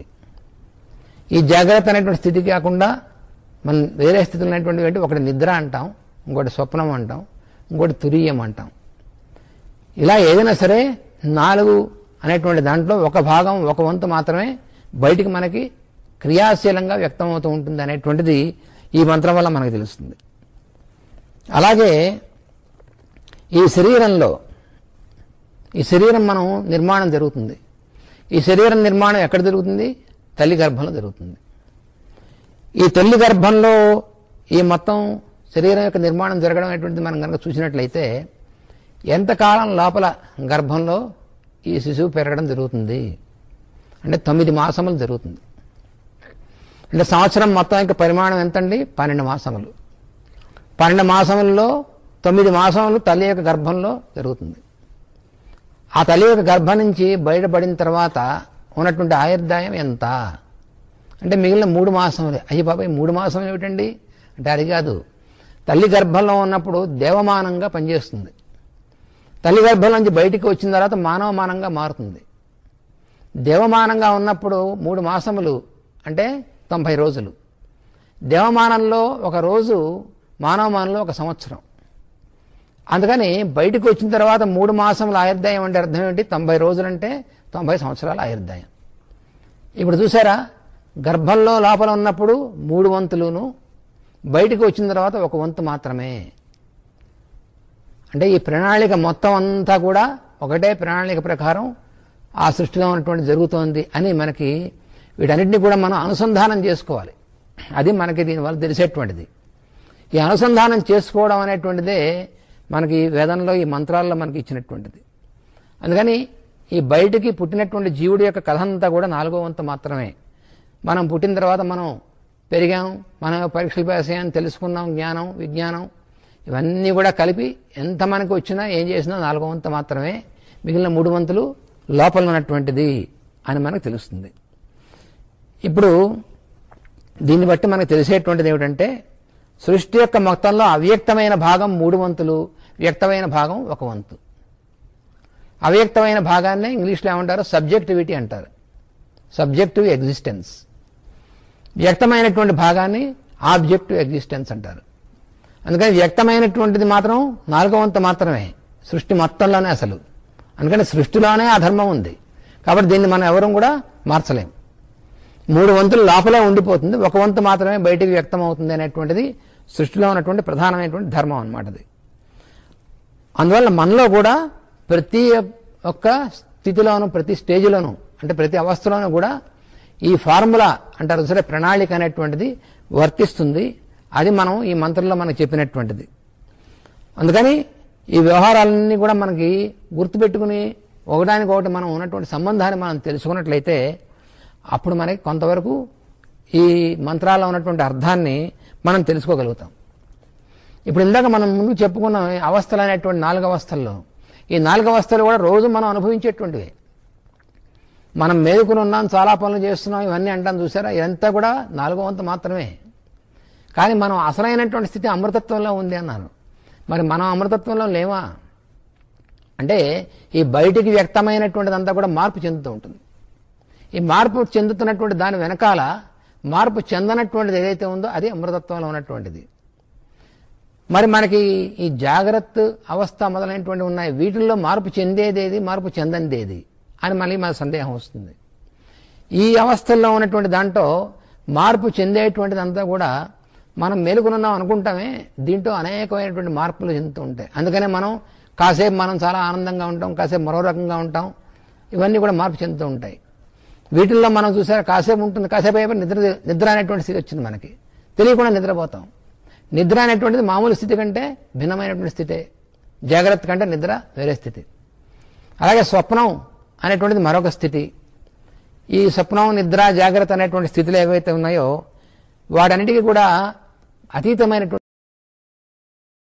ఈ జాగ్రత్త అనేటువంటి స్థితి కాకుండా మనం వేరే స్థితులు అనేటువంటివి అంటే ఒకటి నిద్ర అంటాం ఇంకోటి స్వప్నం అంటాం ఇంకోటి తురీయం అంటాం ఇలా ఏదైనా సరే నాలుగు అనేటువంటి దాంట్లో ఒక భాగం ఒక వంతు మాత్రమే బయటికి మనకి క్రియాశీలంగా వ్యక్తమవుతూ ఉంటుంది అనేటువంటిది ఈ మంత్రం వల్ల మనకు తెలుస్తుంది అలాగే ఈ శరీరంలో ఈ శరీరం మనం నిర్మాణం జరుగుతుంది ఈ శరీరం నిర్మాణం ఎక్కడ జరుగుతుంది తల్లి గర్భంలో జరుగుతుంది ఈ తల్లి గర్భంలో ఈ మొత్తం శరీరం యొక్క నిర్మాణం జరగడం అనేటువంటిది మనం కనుక చూసినట్లయితే ఎంతకాలం లోపల గర్భంలో ఈ శిశువు పెరగడం జరుగుతుంది అంటే తొమ్మిది మాసములు జరుగుతుంది అంటే సంవత్సరం మొత్తం యొక్క పరిమాణం ఎంతండి పన్నెండు మాసములు పన్నెండు మాసములలో తొమ్మిది మాసములు తల్లి యొక్క గర్భంలో జరుగుతుంది ఆ తల్లి యొక్క గర్భం నుంచి బయటపడిన తర్వాత ఉన్నటువంటి ఆయుర్దాయం ఎంత అంటే మిగిలిన మూడు మాసములే అయ్యి బాబాయ్ మూడు మాసం ఏమిటండి అంటే అది కాదు తల్లి గర్భంలో ఉన్నప్పుడు దేవమానంగా పనిచేస్తుంది తల్లి గర్భం నుంచి బయటికి వచ్చిన తర్వాత మానవమానంగా మారుతుంది దేవమానంగా ఉన్నప్పుడు మూడు మాసములు అంటే తొంభై రోజులు దేవమానంలో ఒక రోజు మానవమానంలో ఒక సంవత్సరం అందుకని బయటకు వచ్చిన తర్వాత మూడు మాసముల ఆయుర్దాయం అంటే అర్థం ఏంటి తొంభై రోజులంటే తొంభై సంవత్సరాల ఆయుర్దాయం ఇప్పుడు చూసారా గర్భంలో లోపల ఉన్నప్పుడు మూడు వంతులును బయటకు వచ్చిన తర్వాత ఒక వంతు మాత్రమే అంటే ఈ ప్రణాళిక మొత్తం అంతా కూడా ఒకటే ప్రణాళిక ప్రకారం ఆ సృష్టిలో ఉన్నటువంటి జరుగుతోంది అని మనకి వీటన్నిటిని కూడా మనం అనుసంధానం చేసుకోవాలి అది మనకి దీనివల్ల తెలిసేటువంటిది ఈ అనుసంధానం చేసుకోవడం అనేటువంటిదే మనకి వేదంలో ఈ మంత్రాల్లో మనకి ఇచ్చినటువంటిది అందుకని ఈ బయటికి పుట్టినటువంటి జీవుడి యొక్క కథ అంతా కూడా నాలుగో వంతు మాత్రమే మనం పుట్టిన తర్వాత మనం పెరిగాం మనం పరీక్షలు పాసాం తెలుసుకున్నాం జ్ఞానం విజ్ఞానం ఇవన్నీ కూడా కలిపి ఎంత మనకు వచ్చినా ఏం చేసినా నాలుగో వంతు మాత్రమే మిగిలిన మూడు వంతులు లోపల ఉన్నటువంటిది అని మనకు తెలుస్తుంది ఇప్పుడు దీన్ని బట్టి మనకు తెలిసేటువంటిది ఏమిటంటే సృష్టి యొక్క మొత్తంలో అవ్యక్తమైన భాగం మూడు వంతులు వ్యక్తమైన భాగం ఒక వంతు అవ్యక్తమైన భాగాన్నే ఇంగ్లీష్లో ఏమంటారు సబ్జెక్టివిటీ అంటారు సబ్జెక్టివ్ ఎగ్జిస్టెన్స్ వ్యక్తమైనటువంటి భాగాన్ని ఆబ్జెక్టివ్ ఎగ్జిస్టెన్స్ అంటారు అందుకని వ్యక్తమైనటువంటిది మాత్రం నాలుగో వంతు మాత్రమే సృష్టి మొత్తంలోనే అసలు అందుకని సృష్టిలోనే ఆ ధర్మం ఉంది కాబట్టి దీన్ని మనం ఎవరూ కూడా మార్చలేం మూడు వంతులు లోపలే ఉండిపోతుంది ఒక వంతు మాత్రమే బయటికి వ్యక్తం అవుతుంది అనేటువంటిది సృష్టిలో ఉన్నటువంటి ప్రధానమైనటువంటి ధర్మం అన్నమాట అది అందువల్ల మనలో కూడా ప్రతి ఒక్క స్థితిలోనూ ప్రతి స్టేజ్లోనూ అంటే ప్రతి అవస్థలోనూ కూడా ఈ ఫార్ములా అంటారు సరే ప్రణాళిక అనేటువంటిది వర్తిస్తుంది అది మనం ఈ మంత్రంలో మనకు చెప్పినటువంటిది అందుకని ఈ వ్యవహారాలన్నీ కూడా మనకి గుర్తుపెట్టుకుని ఒకదానికి ఒకటి మనం ఉన్నటువంటి సంబంధాన్ని మనం తెలుసుకున్నట్లయితే అప్పుడు మనకి కొంతవరకు ఈ మంత్రాల్లో ఉన్నటువంటి అర్థాన్ని మనం తెలుసుకోగలుగుతాం ఇప్పుడు ఇందాక మనం ముందు చెప్పుకున్న అవస్థలు అనేటువంటి నాలుగు అవస్థల్లో ఈ నాలుగు అవస్థలు కూడా రోజు మనం అనుభవించేటువంటివి మనం మేలుకుని ఉన్నాం చాలా పనులు చేస్తున్నాం ఇవన్నీ అంటాం చూసారా ఇదంతా కూడా నాలుగో వంతు మాత్రమే కానీ మనం అసలైనటువంటి స్థితి అమృతత్వంలో ఉంది అన్నాను మరి మనం అమృతత్వంలో లేవా అంటే ఈ బయటికి వ్యక్తమైనటువంటిదంతా కూడా మార్పు చెందుతూ ఉంటుంది ఈ మార్పు చెందుతున్నటువంటి దాని వెనకాల మార్పు చెందనటువంటిది ఏదైతే ఉందో అది అమృతత్వంలో ఉన్నటువంటిది మరి మనకి ఈ జాగ్రత్త అవస్థ మొదలైనటువంటి ఉన్నాయి వీటిల్లో మార్పు చెందేదేది మార్పు చెందందేది అని మళ్ళీ మన సందేహం వస్తుంది ఈ అవస్థల్లో ఉన్నటువంటి దాంట్లో మార్పు చెందేటువంటిది అంతా కూడా మనం మేలుకున్నాం అనుకుంటామే దీంట్లో అనేకమైనటువంటి మార్పులు చెందుతూ ఉంటాయి అందుకనే మనం కాసేపు మనం చాలా ఆనందంగా ఉంటాం కాసేపు మరో రకంగా ఉంటాం ఇవన్నీ కూడా మార్పు చెందుతూ ఉంటాయి వీటిల్లో మనం చూసారా కాసేపు ఉంటుంది కాసేపు అయిపోయి నిద్ర నిద్ర అనేటువంటి స్థితి వచ్చింది మనకి తెలియకుండా నిద్రపోతాం నిద్ర అనేటువంటిది మామూలు స్థితి కంటే భిన్నమైనటువంటి స్థితే జాగ్రత్త కంటే నిద్ర వేరే స్థితి అలాగే స్వప్నం అనేటువంటిది మరొక స్థితి ఈ స్వప్నం నిద్ర జాగ్రత్త అనేటువంటి స్థితులు ఏవైతే ఉన్నాయో వాటన్నిటికీ కూడా అతీతమైనటువంటి